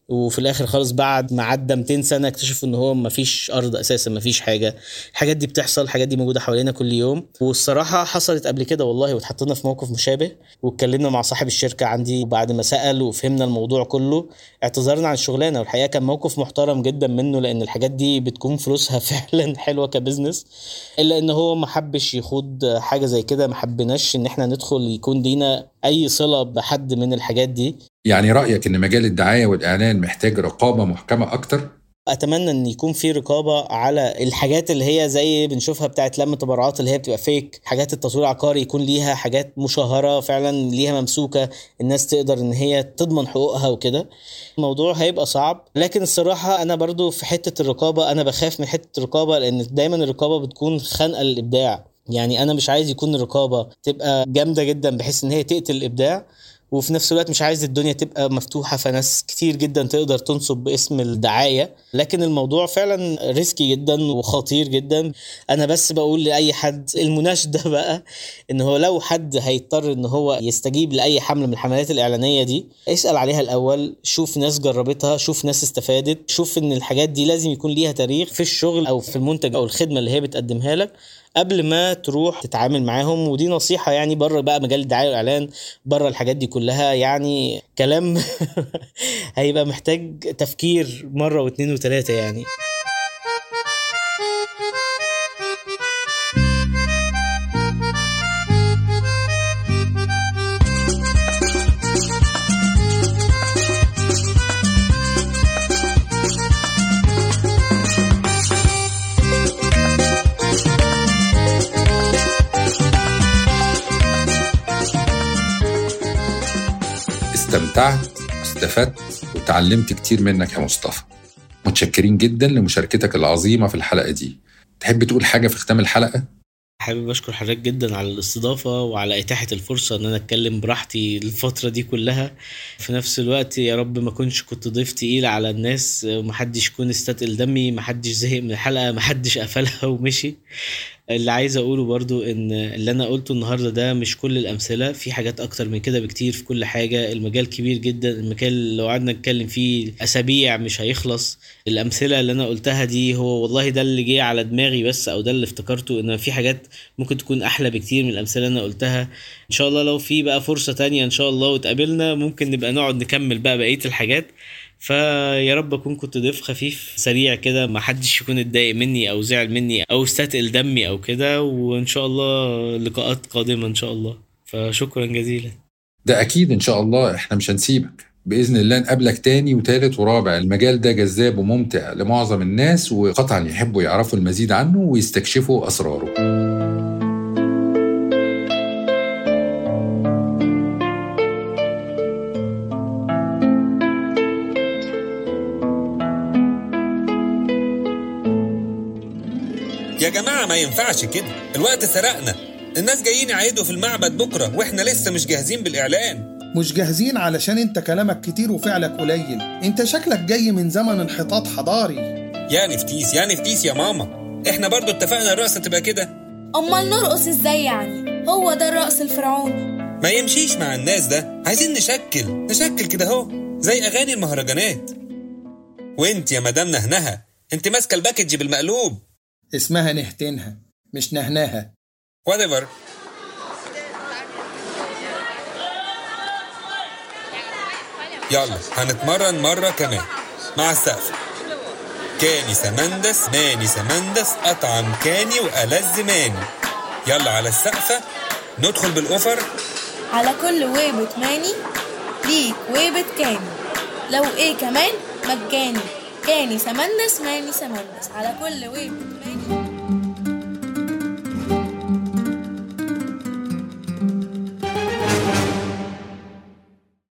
وفي الاخر خالص بعد ما عدى 200 سنه اكتشفوا ان هو ما فيش ارض اساسا ما فيش حاجه الحاجات دي بتحصل الحاجات دي موجوده حوالينا كل يوم والصراحه حصلت قبل كده والله واتحطينا في موقف مشابه واتكلمنا مع صاحب الشركه عندي بعد ما سال وفهمنا الموضوع كله اعتذرنا عن الشغلانه والحقيقه كان موقف محترم جدا منه لان الحاجات دي بتكون فلوسها فعلا حلوه كبزنس الا ان هو ما حبش يخوض حاجه زي كده ما حبيناش ان احنا ندخل يكون لينا اي صله بحد من الحاجات دي يعني رأيك إن مجال الدعاية والإعلان محتاج رقابة محكمة أكتر؟ اتمنى ان يكون في رقابه على الحاجات اللي هي زي بنشوفها بتاعت لم تبرعات اللي هي بتبقى فيك حاجات التصوير العقاري يكون ليها حاجات مشهره فعلا ليها ممسوكه الناس تقدر ان هي تضمن حقوقها وكده الموضوع هيبقى صعب لكن الصراحه انا برضو في حته الرقابه انا بخاف من حته الرقابه لان دايما الرقابه بتكون خانقه للابداع يعني انا مش عايز يكون الرقابه تبقى جامده جدا بحيث ان هي تقتل الابداع وفي نفس الوقت مش عايز الدنيا تبقى مفتوحة فناس كتير جدا تقدر تنصب باسم الدعاية لكن الموضوع فعلا ريسكي جدا وخطير جدا أنا بس بقول لأي حد المناشدة بقى إن هو لو حد هيضطر إن هو يستجيب لأي حملة من الحملات الإعلانية دي اسأل عليها الأول شوف ناس جربتها شوف ناس استفادت شوف إن الحاجات دي لازم يكون ليها تاريخ في الشغل أو في المنتج أو الخدمة اللي هي بتقدمها لك قبل ما تروح تتعامل معاهم ودي نصيحة يعني بره بقى مجال الدعاية والإعلان بره الحاجات دي كلها يعني كلام هيبقى محتاج تفكير مرة واتنين وتلاتة يعني استمتعت استفدت وتعلمت كتير منك يا مصطفى متشكرين جدا لمشاركتك العظيمة في الحلقة دي تحب تقول حاجة في ختام الحلقة؟ حابب اشكر حضرتك جدا على الاستضافه وعلى اتاحه الفرصه ان انا اتكلم براحتي الفتره دي كلها في نفس الوقت يا رب ما كنتش كنت ضيف تقيل على الناس ومحدش يكون استثقل دمي محدش زهق من الحلقه محدش قفلها ومشي اللي عايز اقوله برضو ان اللي انا قلته النهارده ده مش كل الامثله في حاجات اكتر من كده بكتير في كل حاجه المجال كبير جدا المجال لو قعدنا نتكلم فيه اسابيع مش هيخلص الامثله اللي انا قلتها دي هو والله ده اللي جه على دماغي بس او ده اللي افتكرته ان في حاجات ممكن تكون احلى بكتير من الامثله اللي انا قلتها ان شاء الله لو في بقى فرصه تانية ان شاء الله وتقابلنا ممكن نبقى نقعد نكمل بقى بقيه الحاجات فيا رب اكون كنت ضيف خفيف سريع كده ما حدش يكون اتضايق مني او زعل مني او استثقل دمي او كده وان شاء الله لقاءات قادمه ان شاء الله فشكرا جزيلا ده أكيد إن شاء الله إحنا مش هنسيبك بإذن الله نقابلك تاني وتالت ورابع المجال ده جذاب وممتع لمعظم الناس وقطعا يحبوا يعرفوا المزيد عنه ويستكشفوا أسراره يا جماعة ما ينفعش كده الوقت سرقنا الناس جايين يعيدوا في المعبد بكرة واحنا لسه مش جاهزين بالإعلان مش جاهزين علشان انت كلامك كتير وفعلك قليل انت شكلك جاي من زمن انحطاط حضاري يا نفتيس يا نفتيس يا ماما احنا برضو اتفقنا الرقصة تبقى كده امال نرقص ازاي يعني هو ده الرقص الفرعوني ما يمشيش مع الناس ده عايزين نشكل نشكل كده اهو زي اغاني المهرجانات وانت يا مدام نهنها انت ماسكه الباكج بالمقلوب اسمها نهتنها مش نهناها whatever يلا هنتمرن مرة كمان مع السقف كاني سمندس ماني سمندس أطعم كاني وألذ ماني يلا على السقفة ندخل بالأوفر على كل ويبة ماني ليك ويبة كاني لو ايه كمان مجاني كاني سمندس ماني سمندس على كل ويبة ماني